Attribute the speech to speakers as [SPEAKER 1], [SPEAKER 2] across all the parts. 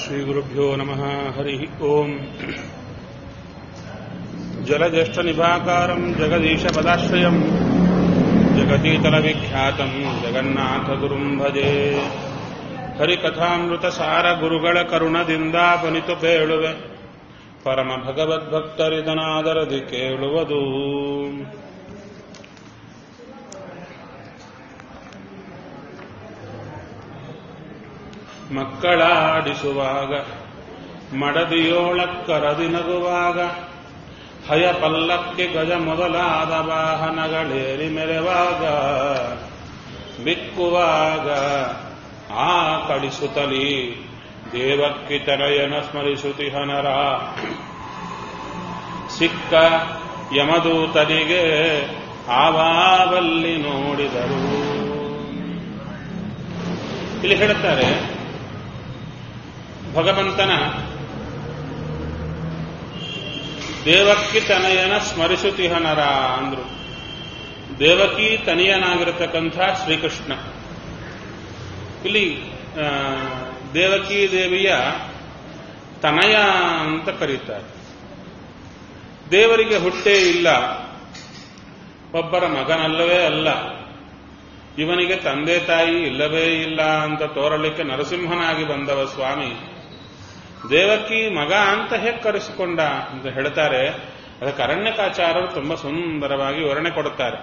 [SPEAKER 1] श्रीगुरुभ्यो नमः हरिः ओम् जलज्येष्ठनिभाकारम् जगदीशपदाश्रयम् जगतीतलविख्यातम् जगन्नाथगुरुम् भजे ಹರಿಕಥಾಮೃತಸಾರ ಗುರುಗಳ ಕರುಣದಿಂದಾಪನಿತು ಪೇಳುವೆ ಪರಮ ಭಗವದ್ಭಕ್ತರಿದನಾದರದಿ ಕೇಳುವುದು ಮಕ್ಕಳಾಡಿಸುವಾಗ ಮಡದಿಯೋಳಕ್ಕರದಿ ನಗುವಾಗ ಹಯ ಪಲ್ಲಕ್ಕೆ ಗಜ ಮೊದಲಾದ ವಾಹನಗಳೇರಿ ಮೆರೆವಾಗ ಬಿಕ್ಕುವಾಗ ಆ ಕಳಿಸುತ್ತಲಿ ದೇವಕ್ಕಿ ತನಯನ ಸ್ಮರಿಸುತಿಹನರ ಸಿಕ್ಕ ಯಮದೂತನಿಗೆ ಆವಾವಲ್ಲಿ ನೋಡಿದರು ಇಲ್ಲಿ ಹೇಳುತ್ತಾರೆ ಭಗವಂತನ ದೇವಕ್ಕಿ ತನಯನ ಸ್ಮರಿಸುತಿಹನರ ಅಂದ್ರು ದೇವಕಿ ತನಯನಾಗಿರತಕ್ಕಂಥ ಶ್ರೀಕೃಷ್ಣ ಇಲ್ಲಿ ದೇವಕಿ ದೇವಿಯ ತನಯ ಅಂತ ಕರೀತಾರೆ ದೇವರಿಗೆ ಹುಟ್ಟೇ ಇಲ್ಲ ಒಬ್ಬರ ಮಗನಲ್ಲವೇ ಅಲ್ಲ ಇವನಿಗೆ ತಂದೆ ತಾಯಿ ಇಲ್ಲವೇ ಇಲ್ಲ ಅಂತ ತೋರಲಿಕ್ಕೆ ನರಸಿಂಹನಾಗಿ ಬಂದವ ಸ್ವಾಮಿ ದೇವಕಿ ಮಗ ಅಂತ ಹೇಗೆ ಕರೆಸಿಕೊಂಡ ಅಂತ ಹೇಳ್ತಾರೆ ಅದಕ್ಕೆ ಅರಣ್ಯಕಾಚಾರರು ತುಂಬಾ ಸುಂದರವಾಗಿ ವಿವರಣೆ ಕೊಡುತ್ತಾರೆ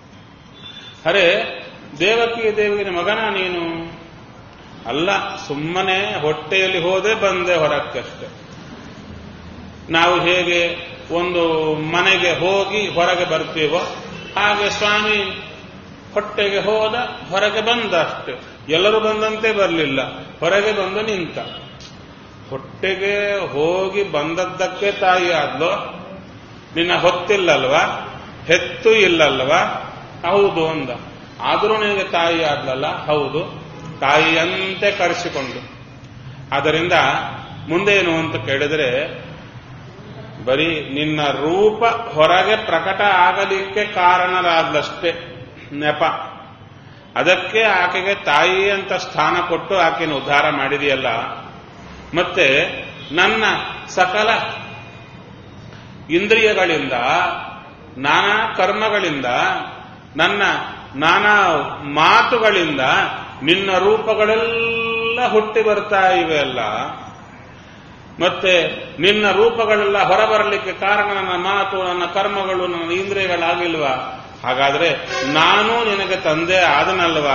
[SPEAKER 1] ಅರೆ ದೇವಕಿ ದೇವಿಗಿನ ಮಗನ ನೀನು ಅಲ್ಲ ಸುಮ್ಮನೆ ಹೊಟ್ಟೆಯಲ್ಲಿ ಹೋದೆ ಬಂದೆ ಹೊರಕ್ಕಷ್ಟೆ ನಾವು ಹೇಗೆ ಒಂದು ಮನೆಗೆ ಹೋಗಿ ಹೊರಗೆ ಬರ್ತೀವೋ ಹಾಗೆ ಸ್ವಾಮಿ ಹೊಟ್ಟೆಗೆ ಹೋದ ಹೊರಗೆ ಬಂದ ಅಷ್ಟೆ ಎಲ್ಲರೂ ಬಂದಂತೆ ಬರಲಿಲ್ಲ ಹೊರಗೆ ಬಂದು ನಿಂತ ಹೊಟ್ಟೆಗೆ ಹೋಗಿ ಬಂದದ್ದಕ್ಕೆ ತಾಯಿ ಆದ್ಲು ನಿನ್ನ ಹೊತ್ತಿಲ್ಲಲ್ವಾ ಹೆತ್ತು ಇಲ್ಲಲ್ವಾ ಹೌದು ಅಂದ ಆದರೂ ನಿನಗೆ ತಾಯಿ ಆದ್ಲಲ್ಲ ಹೌದು ತಾಯಿಯಂತೆ ಕರೆಸಿಕೊಂಡು ಆದ್ದರಿಂದ ಮುಂದೇನು ಅಂತ ಕೇಳಿದರೆ ಬರೀ ನಿನ್ನ ರೂಪ ಹೊರಗೆ ಪ್ರಕಟ ಆಗಲಿಕ್ಕೆ ಕಾರಣರಾದ್ಲಷ್ಟೇ ನೆಪ ಅದಕ್ಕೆ ಆಕೆಗೆ ತಾಯಿ ಅಂತ ಸ್ಥಾನ ಕೊಟ್ಟು ಆಕೆಯನ್ನು ಉದ್ಧಾರ ಮಾಡಿದೆಯಲ್ಲ ಮತ್ತೆ ನನ್ನ ಸಕಲ ಇಂದ್ರಿಯಗಳಿಂದ ನಾನಾ ಕರ್ಮಗಳಿಂದ ನನ್ನ ನಾನಾ ಮಾತುಗಳಿಂದ ನಿನ್ನ ರೂಪಗಳೆಲ್ಲ ಹುಟ್ಟಿ ಬರ್ತಾ ಇವೆ ಅಲ್ಲ ಮತ್ತೆ ನಿನ್ನ ರೂಪಗಳೆಲ್ಲ ಹೊರಬರಲಿಕ್ಕೆ ಕಾರಣ ನನ್ನ ಮಾತು ನನ್ನ ಕರ್ಮಗಳು ನನ್ನ ಇಂದ್ರಿಯಗಳಾಗಿಲ್ವಾ ಹಾಗಾದ್ರೆ ನಾನು ನಿನಗೆ ತಂದೆ ಆದನಲ್ವಾ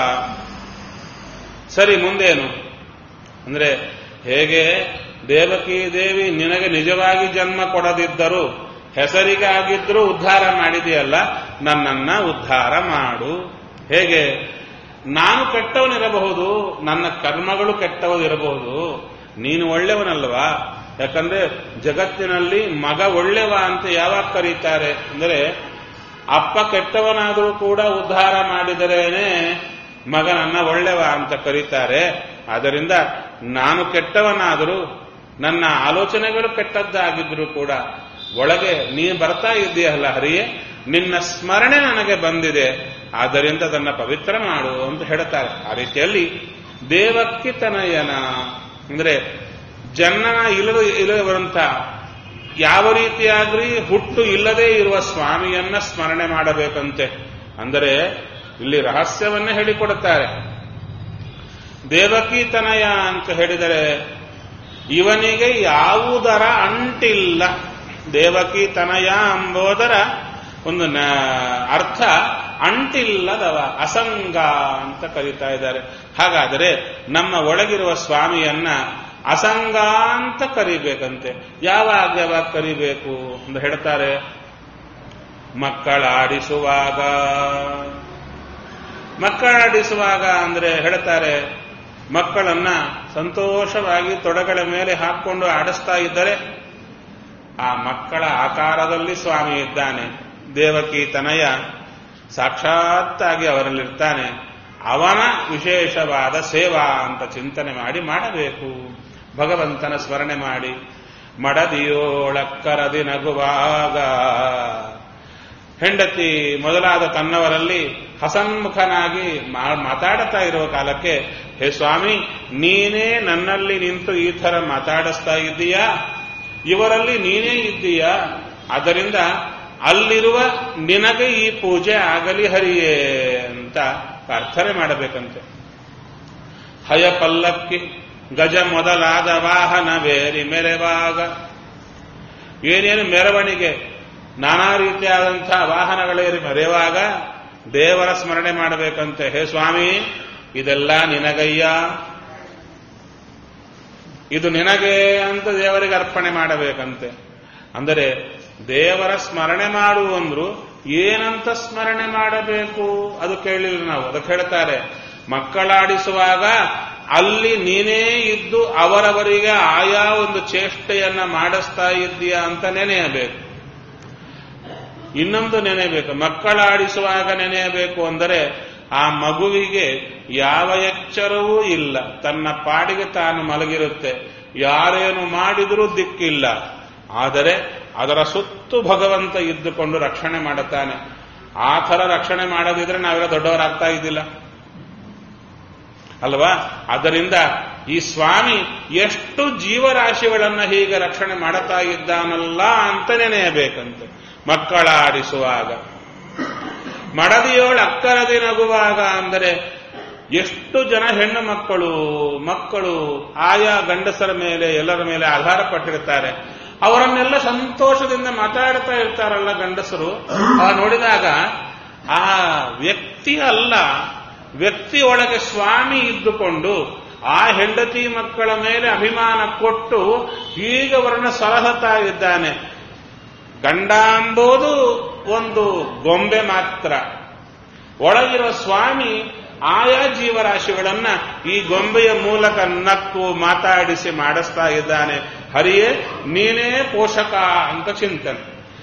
[SPEAKER 1] ಸರಿ ಮುಂದೇನು ಅಂದ್ರೆ ಹೇಗೆ ದೇವಕಿ ದೇವಿ ನಿನಗೆ ನಿಜವಾಗಿ ಜನ್ಮ ಕೊಡದಿದ್ದರೂ ಹೆಸರಿಗೆ ಆಗಿದ್ರೂ ಉದ್ಧಾರ ಮಾಡಿದೆಯಲ್ಲ ನನ್ನನ್ನ ಉದ್ಧಾರ ಮಾಡು ಹೇಗೆ ನಾನು ಕೆಟ್ಟವನಿರಬಹುದು ನನ್ನ ಕರ್ಮಗಳು ಕೆಟ್ಟವನಿರಬಹುದು ನೀನು ಒಳ್ಳೆಯವನಲ್ವಾ ಯಾಕಂದ್ರೆ ಜಗತ್ತಿನಲ್ಲಿ ಮಗ ಒಳ್ಳೆವ ಅಂತ ಯಾವಾಗ ಕರೀತಾರೆ ಅಂದರೆ ಅಪ್ಪ ಕೆಟ್ಟವನಾದರೂ ಕೂಡ ಉದ್ಧಾರ ಮಾಡಿದರೇನೆ ಮಗನನ್ನ ಒಳ್ಳೆವ ಅಂತ ಕರೀತಾರೆ ಆದ್ದರಿಂದ ನಾನು ಕೆಟ್ಟವನಾದರೂ ನನ್ನ ಆಲೋಚನೆಗಳು ಕೆಟ್ಟದ್ದಾಗಿದ್ರು ಕೂಡ ಒಳಗೆ ನೀ ಬರ್ತಾ ಇದ್ದೀಯಲ್ಲ ಹರಿಯೇ ನಿನ್ನ ಸ್ಮರಣೆ ನನಗೆ ಬಂದಿದೆ ಆದ್ದರಿಂದ ಅದನ್ನ ಪವಿತ್ರ ಮಾಡು ಅಂತ ಹೇಳ್ತಾರೆ ಆ ರೀತಿಯಲ್ಲಿ ದೇವಕ್ಕಿ ತನಯನ ಅಂದ್ರೆ ಜನನ ಇಲ್ಲದ ಇಲ್ಲದವಂತ ಯಾವ ರೀತಿಯಾಗ್ರಿ ಹುಟ್ಟು ಇಲ್ಲದೇ ಇರುವ ಸ್ವಾಮಿಯನ್ನ ಸ್ಮರಣೆ ಮಾಡಬೇಕಂತೆ ಅಂದರೆ ಇಲ್ಲಿ ರಹಸ್ಯವನ್ನೇ ಹೇಳಿಕೊಡುತ್ತಾರೆ ದೇವಕಿ ತನಯ ಅಂತ ಹೇಳಿದರೆ ಇವನಿಗೆ ಯಾವುದರ ಅಂಟಿಲ್ಲ ದೇವಕಿ ತನಯ ಎಂಬುದರ ಒಂದು ಅರ್ಥ ಅಂಟಿಲ್ಲದವ ಅಸಂಗ ಅಂತ ಕರೀತಾ ಇದ್ದಾರೆ ಹಾಗಾದರೆ ನಮ್ಮ ಒಳಗಿರುವ ಸ್ವಾಮಿಯನ್ನ ಅಸಂಗ ಅಂತ ಕರಿಬೇಕಂತೆ ಯಾವಾಗ ಯಾವಾಗ ಕರಿಬೇಕು ಅಂತ ಹೇಳ್ತಾರೆ ಮಕ್ಕಳಾಡಿಸುವಾಗ ಮಕ್ಕಳಾಡಿಸುವಾಗ ಅಂದ್ರೆ ಹೇಳ್ತಾರೆ ಮಕ್ಕಳನ್ನ ಸಂತೋಷವಾಗಿ ತೊಡಗಳ ಮೇಲೆ ಹಾಕೊಂಡು ಆಡಿಸ್ತಾ ಇದ್ದರೆ ಆ ಮಕ್ಕಳ ಆಕಾರದಲ್ಲಿ ಸ್ವಾಮಿ ಇದ್ದಾನೆ ದೇವಕಿ ತನಯ ಸಾಕ್ಷಾತ್ತಾಗಿ ಅವರಲ್ಲಿರ್ತಾನೆ ಅವನ ವಿಶೇಷವಾದ ಸೇವಾ ಅಂತ ಚಿಂತನೆ ಮಾಡಿ ಮಾಡಬೇಕು ಭಗವಂತನ ಸ್ಮರಣೆ ಮಾಡಿ ಮಡದಿಯೋಳಕ್ಕರದಿ ನಗುವಾಗ ಹೆಂಡತಿ ಮೊದಲಾದ ತನ್ನವರಲ್ಲಿ ಹಸನ್ಮುಖನಾಗಿ ಮಾ- ಮಾತಾಡ್ತಾ ಇರುವ ಕಾಲಕ್ಕೆ ಹೇ ಸ್ವಾಮಿ ನೀನೇ ನನ್ನಲ್ಲಿ ನಿಂತು ಈ ಥರ ಮಾತಾಡಿಸ್ತಾ ಇದ್ದೀಯಾ ಇವರಲ್ಲಿ ನೀನೇ ಇದ್ದೀಯಾ ಆದ್ದರಿಂದ ಅಲ್ಲಿರುವ ನಿನಗೆ ಈ ಪೂಜೆ ಆಗಲಿ ಹರಿಯೇ ಅಂತ ಪ್ರಾರ್ಥನೆ ಮಾಡಬೇಕಂತೆ ಹಯ ಪಲ್ಲಕ್ಕಿ ಗಜ ಮೊದಲಾದ ವಾಹನ ಬೇರಿ ಮೆರೆವಾಗ ಏನೇನು ಮೆರವಣಿಗೆ ನಾನಾ ರೀತಿಯಾದಂತಹ ವಾಹನಗಳೇರಿ ಮೆರೆಯುವಾಗ ದೇವರ ಸ್ಮರಣೆ ಮಾಡಬೇಕಂತೆ ಹೇ ಸ್ವಾಮಿ ಇದೆಲ್ಲ ನಿನಗಯ್ಯ ಇದು ನಿನಗೆ ಅಂತ ದೇವರಿಗೆ ಅರ್ಪಣೆ ಮಾಡಬೇಕಂತೆ ಅಂದರೆ ದೇವರ ಸ್ಮರಣೆ ಮಾಡುವಂದ್ರು ಏನಂತ ಸ್ಮರಣೆ ಮಾಡಬೇಕು ಅದು ಕೇಳಿಲ್ಲ ನಾವು ಅದಕ್ಕೆ ಹೇಳ್ತಾರೆ ಮಕ್ಕಳಾಡಿಸುವಾಗ ಅಲ್ಲಿ ನೀನೇ ಇದ್ದು ಅವರವರಿಗೆ ಆಯಾ ಒಂದು ಚೇಷ್ಟೆಯನ್ನ ಮಾಡಿಸ್ತಾ ಇದ್ದೀಯಾ ಅಂತ ನೆನೆಯಬೇಕು ಇನ್ನೊಂದು ನೆನೆಯಬೇಕು ಮಕ್ಕಳಾಡಿಸುವಾಗ ನೆನೆಯಬೇಕು ಅಂದರೆ ಆ ಮಗುವಿಗೆ ಯಾವ ಎಚ್ಚರವೂ ಇಲ್ಲ ತನ್ನ ಪಾಡಿಗೆ ತಾನು ಮಲಗಿರುತ್ತೆ ಯಾರೇನು ಮಾಡಿದರೂ ದಿಕ್ಕಿಲ್ಲ ಆದರೆ ಅದರ ಸುತ್ತು ಭಗವಂತ ಇದ್ದುಕೊಂಡು ರಕ್ಷಣೆ ಮಾಡುತ್ತಾನೆ ಆ ಥರ ರಕ್ಷಣೆ ಮಾಡದಿದ್ರೆ ನಾವೆಲ್ಲ ದೊಡ್ಡವರಾಗ್ತಾ ಇದ್ದಿಲ್ಲ ಅಲ್ವಾ ಆದ್ದರಿಂದ ಈ ಸ್ವಾಮಿ ಎಷ್ಟು ಜೀವರಾಶಿಗಳನ್ನ ಹೀಗೆ ರಕ್ಷಣೆ ಮಾಡುತ್ತಾ ಇದ್ದಾನಲ್ಲ ಅಂತ ನೆನೆಯಬೇಕಂತೆ ಮಕ್ಕಳ ಆಡಿಸುವಾಗ ಮಡದಿಯೋಳು ಅಕ್ಕರದಿ ನಗುವಾಗ ಅಂದರೆ ಎಷ್ಟು ಜನ ಹೆಣ್ಣು ಮಕ್ಕಳು ಮಕ್ಕಳು ಆಯಾ ಗಂಡಸರ ಮೇಲೆ ಎಲ್ಲರ ಮೇಲೆ ಆಧಾರ ಪಟ್ಟಿರ್ತಾರೆ ಅವರನ್ನೆಲ್ಲ ಸಂತೋಷದಿಂದ ಮಾತಾಡ್ತಾ ಇರ್ತಾರಲ್ಲ ಗಂಡಸರು ಆ ನೋಡಿದಾಗ ಆ ವ್ಯಕ್ತಿ ಅಲ್ಲ ವ್ಯಕ್ತಿ ಒಳಗೆ ಸ್ವಾಮಿ ಇದ್ದುಕೊಂಡು ಆ ಹೆಂಡತಿ ಮಕ್ಕಳ ಮೇಲೆ ಅಭಿಮಾನ ಕೊಟ್ಟು ಈಗ ಅವರನ್ನು ಸಲಹುತ್ತಾ ಇದ್ದಾನೆ ಗಂಡ ಎಂಬುದು ಒಂದು ಗೊಂಬೆ ಮಾತ್ರ ಒಳಗಿರೋ ಸ್ವಾಮಿ ಆಯಾ ಜೀವರಾಶಿಗಳನ್ನ ಈ ಗೊಂಬೆಯ ಮೂಲಕ ನಕ್ಕು ಮಾತಾಡಿಸಿ ಮಾಡಿಸ್ತಾ ಇದ್ದಾನೆ ಹರಿಯೇ ನೀನೇ ಪೋಷಕ ಅಂತ ಚಿಂತನೆ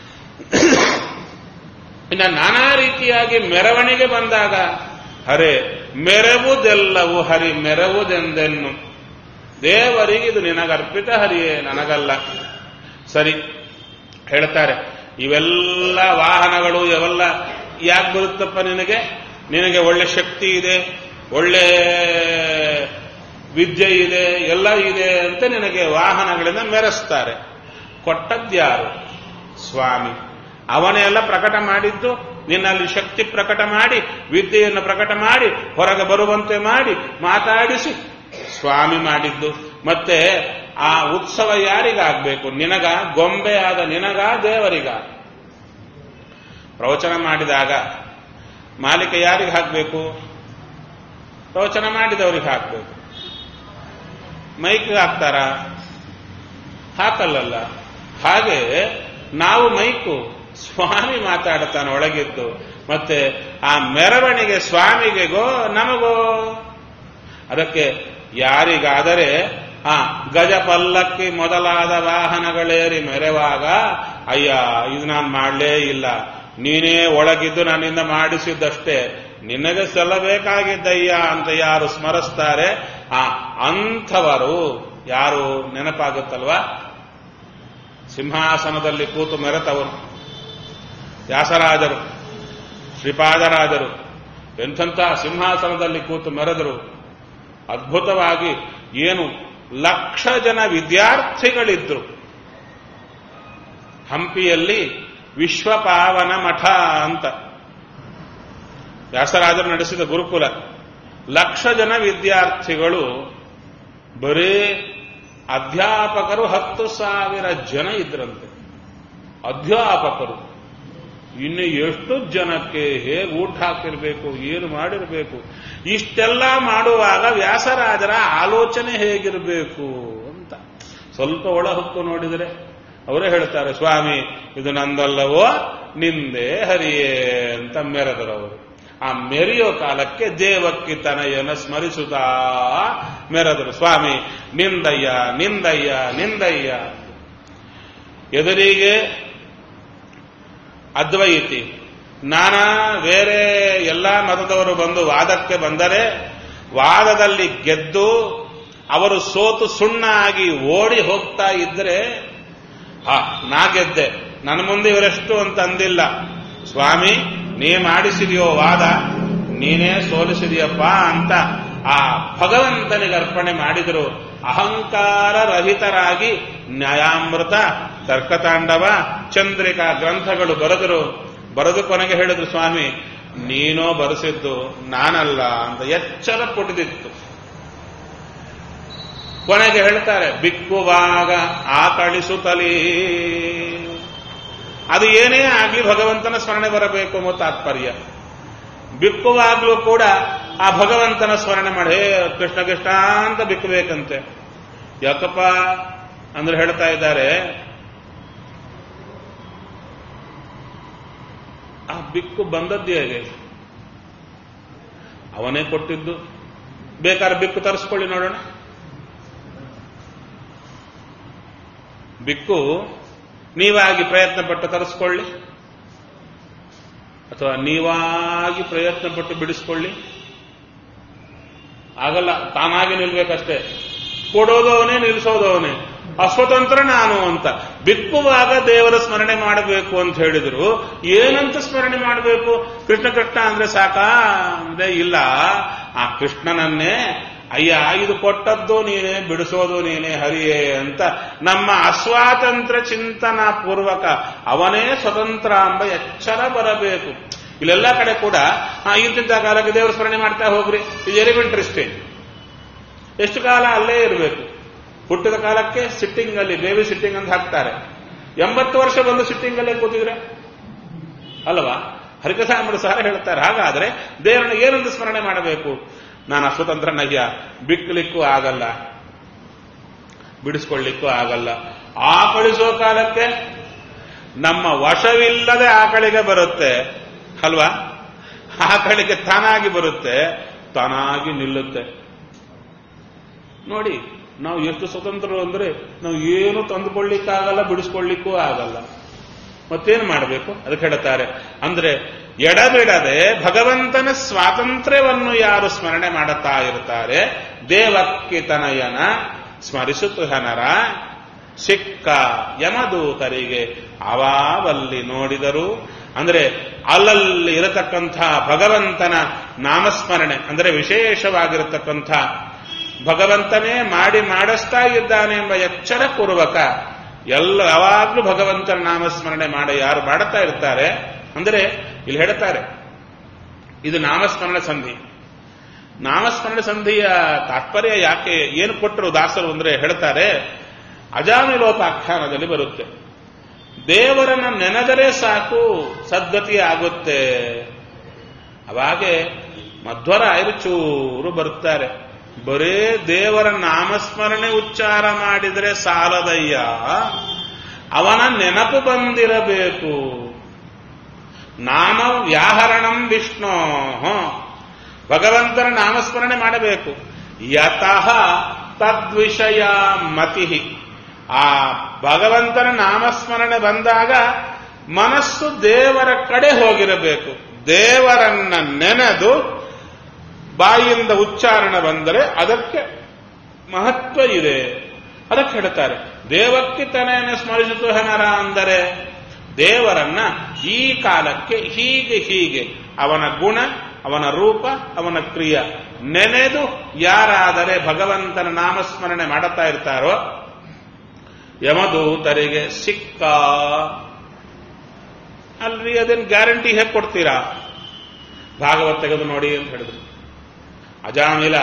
[SPEAKER 1] ಇನ್ನು ನಾನಾ ರೀತಿಯಾಗಿ ಮೆರವಣಿಗೆ ಬಂದಾಗ ಹರೇ ಮೆರವುದೆಲ್ಲವೂ ಹರಿ ಮೆರವುದೆಂದೆನ್ನು ದೇವರಿಗೆ ಇದು ನಿನಗರ್ಪಿತ ಹರಿಯೇ ನನಗಲ್ಲ ಸರಿ ಹೇಳ್ತಾರೆ ಇವೆಲ್ಲ ವಾಹನಗಳು ಇವೆಲ್ಲ ಯಾಕೆ ಬರುತ್ತಪ್ಪ ನಿನಗೆ ನಿನಗೆ ಒಳ್ಳೆ ಶಕ್ತಿ ಇದೆ ಒಳ್ಳೆ ವಿದ್ಯೆ ಇದೆ ಎಲ್ಲ ಇದೆ ಅಂತ ನಿನಗೆ ವಾಹನಗಳಿಂದ ಮೆರೆಸ್ತಾರೆ ಕೊಟ್ಟದ್ಯಾರು ಸ್ವಾಮಿ ಅವನೇ ಎಲ್ಲ ಪ್ರಕಟ ಮಾಡಿದ್ದು ನಿನ್ನಲ್ಲಿ ಶಕ್ತಿ ಪ್ರಕಟ ಮಾಡಿ ವಿದ್ಯೆಯನ್ನು ಪ್ರಕಟ ಮಾಡಿ ಹೊರಗೆ ಬರುವಂತೆ ಮಾಡಿ ಮಾತಾಡಿಸಿ ಸ್ವಾಮಿ ಮಾಡಿದ್ದು ಮತ್ತೆ ಆ ಉತ್ಸವ ಯಾರಿಗಾಗಬೇಕು ನಿನಗ ಗೊಂಬೆ ಆದ ನಿನಗ ದೇವರಿಗ ಪ್ರವಚನ ಮಾಡಿದಾಗ ಮಾಲಿಕ ಯಾರಿಗೆ ಹಾಕಬೇಕು ಪ್ರವಚನ ಮಾಡಿದವರಿಗೆ ಹಾಕಬೇಕು ಮೈಕ್ ಹಾಕ್ತಾರ ಹಾಕಲ್ಲಲ್ಲ ಹಾಗೆ ನಾವು ಮೈಕು ಸ್ವಾಮಿ ಮಾತಾಡ್ತಾನೆ ಒಳಗಿದ್ದು ಮತ್ತೆ ಆ ಮೆರವಣಿಗೆ ಸ್ವಾಮಿಗೆಗೋ ನಮಗೋ ಅದಕ್ಕೆ ಯಾರಿಗಾದರೆ ಆ ಗಜ ಪಲ್ಲಕ್ಕಿ ಮೊದಲಾದ ವಾಹನಗಳೇರಿ ಮೆರೆವಾಗ ಅಯ್ಯ ಇದು ನಾನು ಮಾಡಲೇ ಇಲ್ಲ ನೀನೇ ಒಳಗಿದ್ದು ನನ್ನಿಂದ ಮಾಡಿಸಿದ್ದಷ್ಟೇ ನಿನಗೆ ಸಲ್ಲಬೇಕಾಗಿದ್ದಯ್ಯ ಅಂತ ಯಾರು ಸ್ಮರಿಸ್ತಾರೆ ಆ ಅಂಥವರು ಯಾರು ನೆನಪಾಗುತ್ತಲ್ವಾ ಸಿಂಹಾಸನದಲ್ಲಿ ಕೂತು ಮೆರೆತವರು ವ್ಯಾಸರಾಜರು ಶ್ರೀಪಾದರಾಜರು ಎಂಥಂಥ ಸಿಂಹಾಸನದಲ್ಲಿ ಕೂತು ಮೆರೆದರು ಅದ್ಭುತವಾಗಿ ಏನು ಲಕ್ಷ ಜನ ವಿದ್ಯಾರ್ಥಿಗಳಿದ್ರು ಹಂಪಿಯಲ್ಲಿ ವಿಶ್ವಪಾವನ ಮಠ ಅಂತ ವ್ಯಾಸರಾಜರು ನಡೆಸಿದ ಗುರುಕುಲ ಲಕ್ಷ ಜನ ವಿದ್ಯಾರ್ಥಿಗಳು ಬರೀ ಅಧ್ಯಾಪಕರು ಹತ್ತು ಸಾವಿರ ಜನ ಇದ್ರಂತೆ ಅಧ್ಯಾಪಕರು ಇನ್ನು ಎಷ್ಟು ಜನಕ್ಕೆ ಹೇಗೆ ಊಟ ಹಾಕಿರ್ಬೇಕು ಏನು ಮಾಡಿರಬೇಕು ಇಷ್ಟೆಲ್ಲ ಮಾಡುವಾಗ ವ್ಯಾಸರಾಜರ ಆಲೋಚನೆ ಹೇಗಿರಬೇಕು ಅಂತ ಸ್ವಲ್ಪ ಒಳ ಹೊಕ್ಕು ನೋಡಿದರೆ ಅವರೇ ಹೇಳ್ತಾರೆ ಸ್ವಾಮಿ ಇದು ನಂದಲ್ಲವೋ ನಿಂದೆ ಹರಿಯೇ ಅಂತ ಮೆರೆದರು ಅವರು ಆ ಮೆರೆಯೋ ಕಾಲಕ್ಕೆ ದೇವಕ್ಕಿ ತನಯನ ಸ್ಮರಿಸುತ್ತಾ ಮೆರೆದರು ಸ್ವಾಮಿ ನಿಂದಯ್ಯ ನಿಂದಯ್ಯ ನಿಂದಯ್ಯ ಎದುರಿಗೆ ಅದ್ವೈತಿ ನಾನಾ ಬೇರೆ ಎಲ್ಲ ಮತದವರು ಬಂದು ವಾದಕ್ಕೆ ಬಂದರೆ ವಾದದಲ್ಲಿ ಗೆದ್ದು ಅವರು ಸೋತು ಸುಣ್ಣಾಗಿ ಓಡಿ ಹೋಗ್ತಾ ಇದ್ರೆ ಹಾ ನಾ ಗೆದ್ದೆ ನನ್ನ ಮುಂದೆ ಇವರೆಷ್ಟು ಅಂತ ಅಂದಿಲ್ಲ ಸ್ವಾಮಿ ನೀ ಮಾಡಿಸಿದೆಯೋ ವಾದ ನೀನೇ ಸೋಲಿಸಿದೆಯಪ್ಪ ಅಂತ ಆ ಭಗವಂತನಿಗೆ ಅರ್ಪಣೆ ಮಾಡಿದರು ಅಹಂಕಾರ ರಹಿತರಾಗಿ ನ್ಯಾಯಾಮೃತ ತರ್ಕತಾಂಡವ ಚಂದ್ರಿಕಾ ಗ್ರಂಥಗಳು ಬರೆದರು ಬರೆದು ಕೊನೆಗೆ ಹೇಳಿದ್ರು ಸ್ವಾಮಿ ನೀನೋ ಬರೆಸಿದ್ದು ನಾನಲ್ಲ ಅಂತ ಎಚ್ಚರ ಪುಟಿದಿತ್ತು ಕೊನೆಗೆ ಹೇಳ್ತಾರೆ ಬಿಕ್ಕುವಾಗ ಆಕಳಿಸುತ್ತಲೇ ಅದು ಏನೇ ಆಗಲಿ ಭಗವಂತನ ಸ್ಮರಣೆ ಬರಬೇಕು ಎಂಬ ತಾತ್ಪರ್ಯ ಬಿಕ್ಕುವಾಗ್ಲೂ ಕೂಡ ಆ ಭಗವಂತನ ಸ್ಮರಣೆ ಮಾಡಿ ಹೇ ಕೃಷ್ಣ ಕೃಷ್ಣ ಅಂತ ಬಿಕ್ಕಬೇಕಂತೆ ಯಾಕಪ್ಪ ಅಂದ್ರೆ ಹೇಳ್ತಾ ಇದ್ದಾರೆ ಆ ಬಿಕ್ಕು ಬಂದದ್ದು ಹೇಗೆ ಅವನೇ ಕೊಟ್ಟಿದ್ದು ಬೇಕಾದ್ರೆ ಬಿಕ್ಕು ತರಿಸ್ಕೊಳ್ಳಿ ನೋಡೋಣ ಬಿಕ್ಕು ನೀವಾಗಿ ಪ್ರಯತ್ನ ಪಟ್ಟು ತರಿಸ್ಕೊಳ್ಳಿ ಅಥವಾ ನೀವಾಗಿ ಪ್ರಯತ್ನ ಪಟ್ಟು ಬಿಡಿಸ್ಕೊಳ್ಳಿ ಆಗಲ್ಲ ತಾನಾಗಿ ನಿಲ್ಬೇಕಷ್ಟೇ ಕೊಡೋದು ಅವನೇ ನಿಲ್ಲಿಸೋದು ಅವನೇ ಅಸ್ವತಂತ್ರ ನಾನು ಅಂತ ಬಿಕ್ಕುವಾಗ ದೇವರ ಸ್ಮರಣೆ ಮಾಡಬೇಕು ಅಂತ ಹೇಳಿದ್ರು ಏನಂತ ಸ್ಮರಣೆ ಮಾಡಬೇಕು ಕೃಷ್ಣ ಕೃಷ್ಣ ಅಂದ್ರೆ ಸಾಕಾ ಅಂದ್ರೆ ಇಲ್ಲ ಆ ಕೃಷ್ಣನನ್ನೇ ಅಯ್ಯ ಇದು ಕೊಟ್ಟದ್ದು ನೀನೇ ಬಿಡಿಸೋದು ನೀನೇ ಹರಿಯೇ ಅಂತ ನಮ್ಮ ಅಸ್ವಾತಂತ್ರ್ಯ ಚಿಂತನಾ ಪೂರ್ವಕ ಅವನೇ ಸ್ವತಂತ್ರ ಎಂಬ ಎಚ್ಚರ ಬರಬೇಕು ಇಲ್ಲೆಲ್ಲ ಕಡೆ ಕೂಡ ಆ ಇಂತಿಂತ ಕಾಲಕ್ಕೆ ದೇವರ ಸ್ಮರಣೆ ಮಾಡ್ತಾ ಹೋಗ್ರಿ ಇದು ವೆರಿ ಇಂಟ್ರೆಸ್ಟಿಂಗ್ ಎಷ್ಟು ಕಾಲ ಅಲ್ಲೇ ಇರಬೇಕು ಹುಟ್ಟಿದ ಕಾಲಕ್ಕೆ ಸಿಟ್ಟಿಂಗ್ ಅಲ್ಲಿ ಬೇಬಿ ಸಿಟ್ಟಿಂಗ್ ಅಂತ ಹಾಕ್ತಾರೆ ಎಂಬತ್ತು ವರ್ಷ ಬಂದು ಸಿಟ್ಟಿಂಗ್ ಅಲ್ಲೇ ಕೂತಿದ್ರೆ ಅಲ್ವಾ ಹರಿಕಥಾಮೃತ ಸಾರ ಹೇಳ್ತಾರೆ ಹಾಗಾದ್ರೆ ದೇವರನ್ನ ಏನೊಂದು ಸ್ಮರಣೆ ಮಾಡಬೇಕು ನಾನು ಅಸ್ವತಂತ್ರ ನಯ್ಯ ಬಿಕ್ಕಲಿಕ್ಕೂ ಆಗಲ್ಲ ಬಿಡಿಸ್ಕೊಳ್ಳಿಕ್ಕೂ ಆಗಲ್ಲ ಆಕಳಿಸೋ ಕಾಲಕ್ಕೆ ನಮ್ಮ ವಶವಿಲ್ಲದೆ ಆಕಳಿಗೆ ಬರುತ್ತೆ ಅಲ್ವಾ ಆಕಳಿಗೆ ತಾನಾಗಿ ಬರುತ್ತೆ ತಾನಾಗಿ ನಿಲ್ಲುತ್ತೆ ನೋಡಿ ನಾವು ಎಷ್ಟು ಸ್ವತಂತ್ರರು ಅಂದ್ರೆ ನಾವು ಏನು ತಂದುಕೊಳ್ಳಿಕ್ಕಾಗಲ್ಲ ಬಿಡಿಸ್ಕೊಳ್ಳಿಕ್ಕೂ ಆಗಲ್ಲ ಮತ್ತೇನು ಮಾಡಬೇಕು ಅದಕ್ಕೆ ಹೇಳ್ತಾರೆ ಅಂದ್ರೆ ಎಡಬಿಡದೆ ಭಗವಂತನ ಸ್ವಾತಂತ್ರ್ಯವನ್ನು ಯಾರು ಸ್ಮರಣೆ ಮಾಡುತ್ತಾ ಇರ್ತಾರೆ ದೇವಕ್ಕಿ ತನಯನ ಸ್ಮರಿಸುತ್ತುಹನರ ಸಿಕ್ಕ ಯಮದೂತರಿಗೆ ಅವಾವಲ್ಲಿ ನೋಡಿದರು ಅಂದ್ರೆ ಅಲ್ಲಲ್ಲಿ ಇರತಕ್ಕಂಥ ಭಗವಂತನ ನಾಮಸ್ಮರಣೆ ಅಂದ್ರೆ ವಿಶೇಷವಾಗಿರತಕ್ಕಂಥ ಭಗವಂತನೇ ಮಾಡಿ ಮಾಡಿಸ್ತಾ ಇದ್ದಾನೆ ಎಂಬ ಎಚ್ಚರ ಪೂರ್ವಕ ಎಲ್ಲ ಯಾವಾಗಲೂ ಭಗವಂತನ ನಾಮಸ್ಮರಣೆ ಮಾಡಿ ಯಾರು ಮಾಡುತ್ತಾ ಇರ್ತಾರೆ ಅಂದರೆ ಇಲ್ಲಿ ಹೇಳ್ತಾರೆ ಇದು ನಾಮಸ್ಮರಣ ಸಂಧಿ ನಾಮಸ್ಮರಣ ಸಂಧಿಯ ತಾತ್ಪರ್ಯ ಯಾಕೆ ಏನು ಕೊಟ್ಟರು ದಾಸರು ಅಂದ್ರೆ ಹೇಳ್ತಾರೆ ಅಜಾಮಿಲೋಪಾಖ್ಯಾನದಲ್ಲಿ ಬರುತ್ತೆ ದೇವರನ್ನ ನೆನೆದರೆ ಸಾಕು ಸದ್ಗತಿ ಆಗುತ್ತೆ ಅವಾಗೆ ಮಧ್ವರಾಯರು ಚೂರು ಬರುತ್ತಾರೆ ಬರೇ ದೇವರ ನಾಮಸ್ಮರಣೆ ಉಚ್ಚಾರ ಮಾಡಿದರೆ ಸಾಲದಯ್ಯ ಅವನ ನೆನಪು ಬಂದಿರಬೇಕು ನಾಮ ವ್ಯಾಹರಣಂ ವಿಷ್ಣು ಭಗವಂತನ ನಾಮಸ್ಮರಣೆ ಮಾಡಬೇಕು ಯತಃ ತದ್ವಿಷಯ ಮತಿ ಆ ಭಗವಂತನ ನಾಮಸ್ಮರಣೆ ಬಂದಾಗ ಮನಸ್ಸು ದೇವರ ಕಡೆ ಹೋಗಿರಬೇಕು ದೇವರನ್ನ ನೆನೆದು ಬಾಯಿಯಿಂದ ಉಚ್ಚಾರಣೆ ಬಂದರೆ ಅದಕ್ಕೆ ಮಹತ್ವ ಇದೆ ಅದಕ್ಕೆ ಹೇಳ್ತಾರೆ ದೇವಕ್ಕೆ ತನೆಯನ್ನು ಸ್ಮರಿಸಿತು ಹೆನರ ಅಂದರೆ ದೇವರನ್ನ ಈ ಕಾಲಕ್ಕೆ ಹೀಗೆ ಹೀಗೆ ಅವನ ಗುಣ ಅವನ ರೂಪ ಅವನ ಕ್ರಿಯ ನೆನೆದು ಯಾರಾದರೆ ಭಗವಂತನ ನಾಮಸ್ಮರಣೆ ಮಾಡುತ್ತಾ ಇರ್ತಾರೋ ಯಮದೂತರಿಗೆ ಸಿಕ್ಕ ಅಲ್ರಿ ಅದೇನು ಗ್ಯಾರಂಟಿ ಹೇಗೆ ಕೊಡ್ತೀರಾ ಭಾಗವತ್ ತೆಗೆದು ನೋಡಿ ಅಂತ ಹೇಳಿದ್ರು ಅಜಾಮಿಲ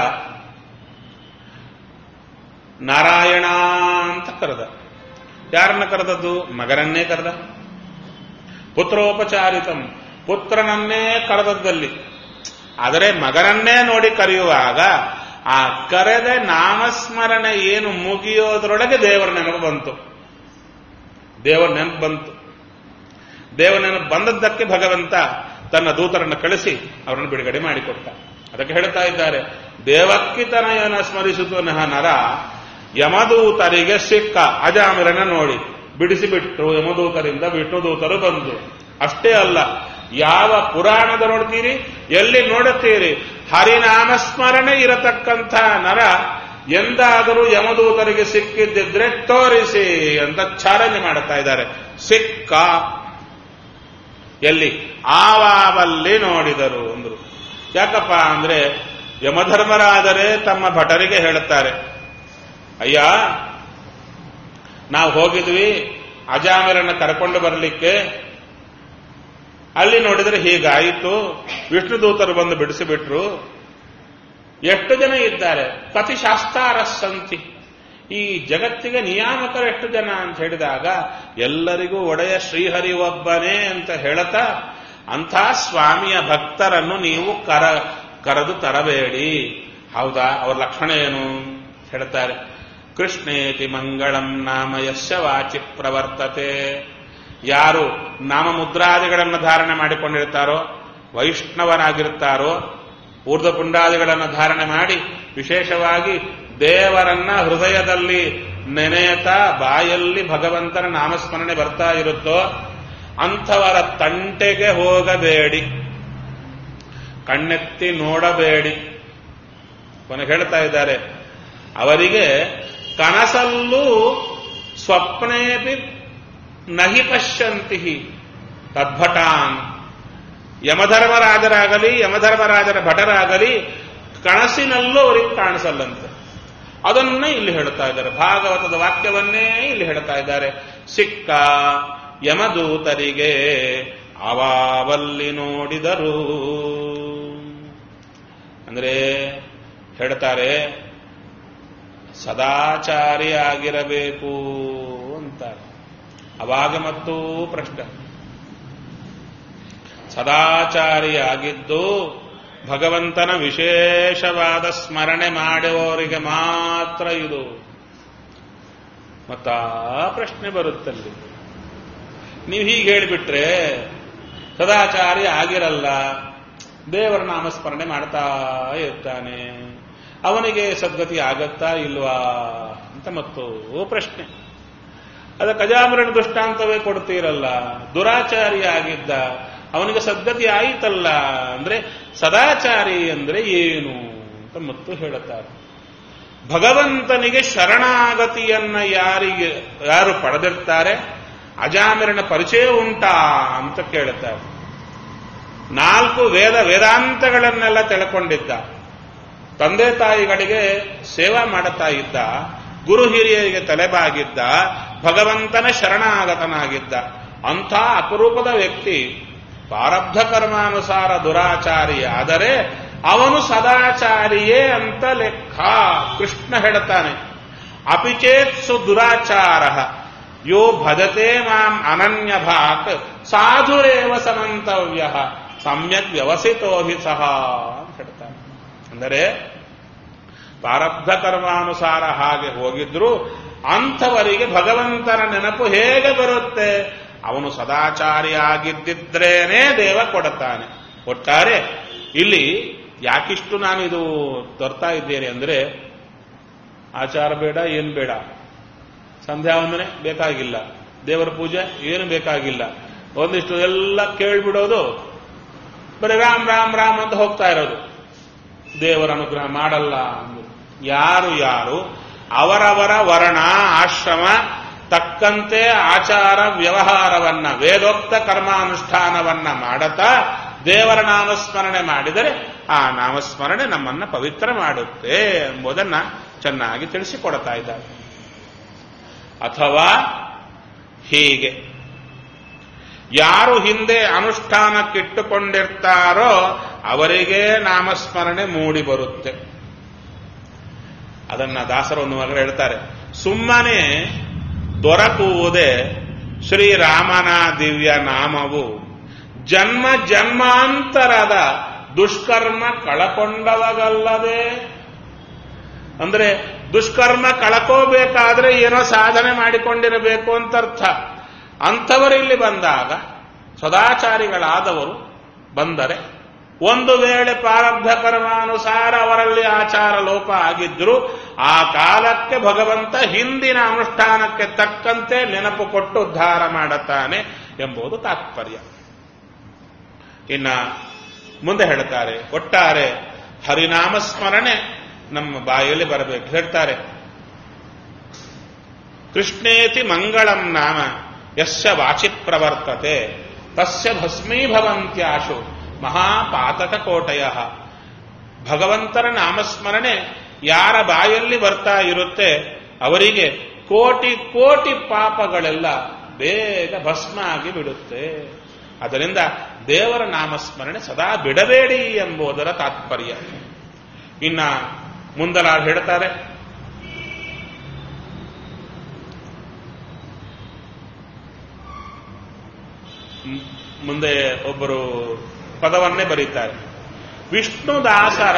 [SPEAKER 1] ನಾರಾಯಣ ಅಂತ ಕರೆದ ಯಾರನ್ನ ಕರೆದದ್ದು ಮಗನನ್ನೇ ಕರೆದ ಪುತ್ರೋಪಚಾರಿತಂ ಪುತ್ರನನ್ನೇ ಕರೆದದ್ದಲ್ಲಿ ಆದರೆ ಮಗನನ್ನೇ ನೋಡಿ ಕರೆಯುವಾಗ ಆ ಕರೆದ ನಾಮಸ್ಮರಣೆ ಏನು ಮುಗಿಯೋದ್ರೊಳಗೆ ದೇವರ ನೆನಪು ಬಂತು ದೇವರ ನೆನಪು ಬಂತು ದೇವರ ನೆನಪು ಬಂದದ್ದಕ್ಕೆ ಭಗವಂತ ತನ್ನ ದೂತರನ್ನು ಕಳಿಸಿ ಅವರನ್ನು ಬಿಡುಗಡೆ ಮಾಡಿಕೊಟ್ಟ ಅದಕ್ಕೆ ಹೇಳ್ತಾ ಇದ್ದಾರೆ ದೇವಕ್ಕಿತನಯನ ಸ್ಮರಿಸುತ್ತ ನರ ಯಮದೂತರಿಗೆ ಸಿಕ್ಕ ಅಜಾಮಿರನ ನೋಡಿ ಬಿಡಿಸಿಬಿಟ್ರು ಯಮದೂತರಿಂದ ವಿಷ್ಣುದೂತರು ಬಂದು ಅಷ್ಟೇ ಅಲ್ಲ ಯಾವ ಪುರಾಣದ ನೋಡ್ತೀರಿ ಎಲ್ಲಿ ನೋಡುತ್ತೀರಿ ಹರಿನಾಮಸ್ಮರಣೆ ಇರತಕ್ಕಂಥ ನರ ಎಂದಾದರೂ ಯಮದೂತರಿಗೆ ಸಿಕ್ಕಿದ್ದಿದ್ರೆ ತೋರಿಸಿ ಅಂತ ಚಾಲನೆ ಮಾಡುತ್ತಾ ಇದ್ದಾರೆ ಸಿಕ್ಕ ಎಲ್ಲಿ ಆವಾವಲ್ಲಿ ನೋಡಿದರು ಅಂದ್ರು ಯಾಕಪ್ಪ ಅಂದ್ರೆ ಯಮಧರ್ಮರಾದರೆ ತಮ್ಮ ಭಟರಿಗೆ ಹೇಳುತ್ತಾರೆ ಅಯ್ಯ ನಾವು ಹೋಗಿದ್ವಿ ಅಜಾಮಿರನ್ನ ಕರ್ಕೊಂಡು ಬರಲಿಕ್ಕೆ ಅಲ್ಲಿ ನೋಡಿದ್ರೆ ಹೀಗಾಯಿತು ವಿಷ್ಣು ದೂತರು ಬಂದು ಬಿಡಿಸಿಬಿಟ್ರು ಎಷ್ಟು ಜನ ಇದ್ದಾರೆ ಕತಿ ಶಾಸ್ತಾರಸ್ಸಂತಿ ಈ ಜಗತ್ತಿಗೆ ನಿಯಾಮಕರು ಎಷ್ಟು ಜನ ಅಂತ ಹೇಳಿದಾಗ ಎಲ್ಲರಿಗೂ ಒಡೆಯ ಶ್ರೀಹರಿ ಒಬ್ಬನೇ ಅಂತ ಹೇಳುತ್ತಾ ಅಂಥ ಸ್ವಾಮಿಯ ಭಕ್ತರನ್ನು ನೀವು ಕರ ಕರೆದು ತರಬೇಡಿ ಹೌದಾ ಅವ್ರ ಲಕ್ಷಣ ಏನು ಹೇಳ್ತಾರೆ ಕೃಷ್ಣೇತಿ ಮಂಗಳಂ ನಾಮ ಯಶ ವಾಚಿ ಪ್ರವರ್ತತೆ ಯಾರು ನಾಮ ಮುದ್ರಾದಿಗಳನ್ನು ಧಾರಣೆ ಮಾಡಿಕೊಂಡಿರ್ತಾರೋ ವೈಷ್ಣವರಾಗಿರ್ತಾರೋ ಊರ್ಧ್ವಪುಂಡಾದಿಗಳನ್ನು ಧಾರಣೆ ಮಾಡಿ ವಿಶೇಷವಾಗಿ ದೇವರನ್ನ ಹೃದಯದಲ್ಲಿ ನೆನೆಯತಾ ಬಾಯಲ್ಲಿ ಭಗವಂತನ ನಾಮಸ್ಮರಣೆ ಬರ್ತಾ ಇರುತ್ತೋ ಅಂಥವರ ತಂಟೆಗೆ ಹೋಗಬೇಡಿ ಕಣ್ಣೆತ್ತಿ ನೋಡಬೇಡಿ ಕೊನೆ ಹೇಳ್ತಾ ಇದ್ದಾರೆ ಅವರಿಗೆ ಕನಸಲ್ಲೂ ಸ್ವಪ್ನೇಪಿ ನಹಿ ಪಶ್ಯಂತಿ ತದ್ಭಟಾನ್ ಯಮಧರ್ಮರಾಜರಾಗಲಿ ಯಮಧರ್ಮರಾಜರ ಭಟರಾಗಲಿ ಕನಸಿನಲ್ಲೂ ಅವರಿಗೆ ಕಾಣಿಸಲ್ಲಂತೆ ಅದನ್ನೇ ಇಲ್ಲಿ ಹೇಳ್ತಾ ಇದ್ದಾರೆ ಭಾಗವತದ ವಾಕ್ಯವನ್ನೇ ಇಲ್ಲಿ ಹೇಳ್ತಾ ಇದ್ದಾರೆ ಸಿಕ್ಕ ಯಮದೂತರಿಗೆ ಅವಾವಲ್ಲಿ ನೋಡಿದರು ಅಂದ್ರೆ ಹೇಳ್ತಾರೆ ಸದಾಚಾರಿಯಾಗಿರಬೇಕು ಅಂತಾರೆ ಅವಾಗ ಮತ್ತೂ ಪ್ರಶ್ನೆ ಸದಾಚಾರಿಯಾಗಿದ್ದು ಭಗವಂತನ ವಿಶೇಷವಾದ ಸ್ಮರಣೆ ಮಾಡುವವರಿಗೆ ಮಾತ್ರ ಇದು ಮತ್ತ ಪ್ರಶ್ನೆ ಬರುತ್ತಲ್ಲಿ ನೀವು ಹೀಗೆ ಹೇಳಿಬಿಟ್ರೆ ಸದಾಚಾರಿ ಆಗಿರಲ್ಲ ದೇವರ ನಾಮಸ್ಮರಣೆ ಮಾಡ್ತಾ ಇರ್ತಾನೆ ಅವನಿಗೆ ಸದ್ಗತಿ ಆಗತ್ತಾ ಇಲ್ವಾ ಅಂತ ಮತ್ತು ಪ್ರಶ್ನೆ ಅದಕ್ಕೆ ಅಜಾಮರಣ ದೃಷ್ಟಾಂತವೇ ಕೊಡ್ತೀರಲ್ಲ ದುರಾಚಾರಿ ಆಗಿದ್ದ ಅವನಿಗೆ ಸದ್ಗತಿ ಆಯಿತಲ್ಲ ಅಂದ್ರೆ ಸದಾಚಾರಿ ಅಂದ್ರೆ ಏನು ಅಂತ ಮತ್ತು ಹೇಳುತ್ತಾರೆ ಭಗವಂತನಿಗೆ ಶರಣಾಗತಿಯನ್ನ ಯಾರಿಗೆ ಯಾರು ಪಡೆದಿರ್ತಾರೆ ಅಜಾಮಿರನ ಪರಿಚಯ ಉಂಟಾ ಅಂತ ಕೇಳುತ್ತಾರೆ ನಾಲ್ಕು ವೇದ ವೇದಾಂತಗಳನ್ನೆಲ್ಲ ತಿಳ್ಕೊಂಡಿದ್ದ ತಂದೆ ತಾಯಿಗಳಿಗೆ ಸೇವಾ ಮಾಡುತ್ತಾ ಇದ್ದ ಗುರು ಹಿರಿಯರಿಗೆ ತಲೆಬಾಗಿದ್ದ ಭಗವಂತನ ಶರಣಾಗತನಾಗಿದ್ದ ಅಂಥ ಅಪರೂಪದ ವ್ಯಕ್ತಿ ಪ್ರಾರಬ್ಧ ಕರ್ಮಾನುಸಾರ ದುರಾಚಾರಿ ಆದರೆ ಅವನು ಸದಾಚಾರಿಯೇ ಅಂತ ಲೆಕ್ಕ ಕೃಷ್ಣ ಹೇಳುತ್ತಾನೆ ಅಪಿಚೇತ್ಸು ದುರಾಚಾರ ಯೋ ಭಜತೆ ಮಾಂ ಅನನ್ಯ ಭಾಕ್ ಸಾಧುರೇವ ಸಮಂತವ್ಯ ಸಮ್ಯಕ್ ವ್ಯವಸಿತೋಹಿ ಸಹ ಅಂತ ಹೇಳ್ತಾನೆ ಅಂದರೆ ಪ್ರಾರಬ್ಧ ಕರ್ಮಾನುಸಾರ ಹಾಗೆ ಹೋಗಿದ್ರು ಅಂಥವರಿಗೆ ಭಗವಂತನ ನೆನಪು ಹೇಗೆ ಬರುತ್ತೆ ಅವನು ಸದಾಚಾರಿ ಆಗಿದ್ದಿದ್ರೇನೇ ದೇವ ಕೊಡುತ್ತಾನೆ ಒಟ್ಟಾರೆ ಇಲ್ಲಿ ಯಾಕಿಷ್ಟು ನಾನು ಇದು ತರ್ತಾ ಇದ್ದೇನೆ ಅಂದ್ರೆ ಆಚಾರ ಬೇಡ ಏನು ಬೇಡ ಸಂಧ್ಯಾ ವಂದನೆ ಬೇಕಾಗಿಲ್ಲ ದೇವರ ಪೂಜೆ ಏನು ಬೇಕಾಗಿಲ್ಲ ಒಂದಿಷ್ಟು ಎಲ್ಲ ಕೇಳ್ಬಿಡೋದು ಬರೀ ರಾಮ್ ರಾಮ್ ರಾಮ್ ಅಂತ ಹೋಗ್ತಾ ಇರೋದು ದೇವರ ಅನುಗ್ರಹ ಮಾಡಲ್ಲ ಅಂದ್ರು ಯಾರು ಯಾರು ಅವರವರ ವರ್ಣ ಆಶ್ರಮ ತಕ್ಕಂತೆ ಆಚಾರ ವ್ಯವಹಾರವನ್ನ ವೇದೋಕ್ತ ಕರ್ಮಾನುಷ್ಠಾನವನ್ನ ಮಾಡತಾ ದೇವರ ನಾಮಸ್ಮರಣೆ ಮಾಡಿದರೆ ಆ ನಾಮಸ್ಮರಣೆ ನಮ್ಮನ್ನ ಪವಿತ್ರ ಮಾಡುತ್ತೆ ಎಂಬುದನ್ನ ಚೆನ್ನಾಗಿ ತಿಳಿಸಿಕೊಡ್ತಾ ಇದ್ದಾರೆ ಅಥವಾ ಹೀಗೆ ಯಾರು ಹಿಂದೆ ಅನುಷ್ಠಾನಕ್ಕಿಟ್ಟುಕೊಂಡಿರ್ತಾರೋ ಅವರಿಗೆ ನಾಮಸ್ಮರಣೆ ಮೂಡಿ ಬರುತ್ತೆ ಅದನ್ನ ದಾಸರು ಒಂದು ಮಗಳು ಹೇಳ್ತಾರೆ ಸುಮ್ಮನೆ ದೊರಕುವುದೇ ಶ್ರೀರಾಮನ ದಿವ್ಯ ನಾಮವು ಜನ್ಮ ಜನ್ಮಾಂತರದ ದುಷ್ಕರ್ಮ ಕಳಕೊಂಡವಗಲ್ಲದೆ ಅಂದ್ರೆ ದುಷ್ಕರ್ಮ ಕಳ್ಕೋಬೇಕಾದ್ರೆ ಏನೋ ಸಾಧನೆ ಮಾಡಿಕೊಂಡಿರಬೇಕು ಅಂತ ಅರ್ಥ ಅಂಥವರು ಇಲ್ಲಿ ಬಂದಾಗ ಸದಾಚಾರಿಗಳಾದವರು ಬಂದರೆ ಒಂದು ವೇಳೆ ಪ್ರಾರಬ್ಧ ಕರ್ಮಾನುಸಾರ ಅವರಲ್ಲಿ ಆಚಾರ ಲೋಪ ಆಗಿದ್ರು ಆ ಕಾಲಕ್ಕೆ ಭಗವಂತ ಹಿಂದಿನ ಅನುಷ್ಠಾನಕ್ಕೆ ತಕ್ಕಂತೆ ನೆನಪು ಕೊಟ್ಟು ಉದ್ಧಾರ ಮಾಡುತ್ತಾನೆ ಎಂಬುದು ತಾತ್ಪರ್ಯ ಇನ್ನ ಮುಂದೆ ಹೇಳ್ತಾರೆ ಒಟ್ಟಾರೆ ಹರಿನಾಮ ಸ್ಮರಣೆ ನಮ್ಮ ಬಾಯಲ್ಲಿ ಬರಬೇಕು ಹೇಳ್ತಾರೆ ಕೃಷ್ಣೇತಿ ಮಂಗಳಂ ನಾಮ ಯಸ್ಯ ವಾಚಿ ಪ್ರವರ್ತತೆ ತಸ್ಯ ಭಸ್ಮೀಭವಂತ್ಯಾಶು ಮಹಾಪಾತಕ ಕೋಟಯ ಭಗವಂತನ ನಾಮಸ್ಮರಣೆ ಯಾರ ಬಾಯಲ್ಲಿ ಬರ್ತಾ ಇರುತ್ತೆ ಅವರಿಗೆ ಕೋಟಿ ಕೋಟಿ ಪಾಪಗಳೆಲ್ಲ ಬೇಗ ಭಸ್ಮ ಆಗಿ ಬಿಡುತ್ತೆ ಅದರಿಂದ ದೇವರ ನಾಮಸ್ಮರಣೆ ಸದಾ ಬಿಡಬೇಡಿ ಎಂಬುದರ ತಾತ್ಪರ್ಯ ಇನ್ನ ಮುಂದಲ ಹೇಳ್ತಾರೆ ಮ್- ಮುಂದೆ ಒಬ್ಬರು ಪದವನ್ನೇ ಬರೀತಾರೆ ವಿಷ್ಣುದಾಸರ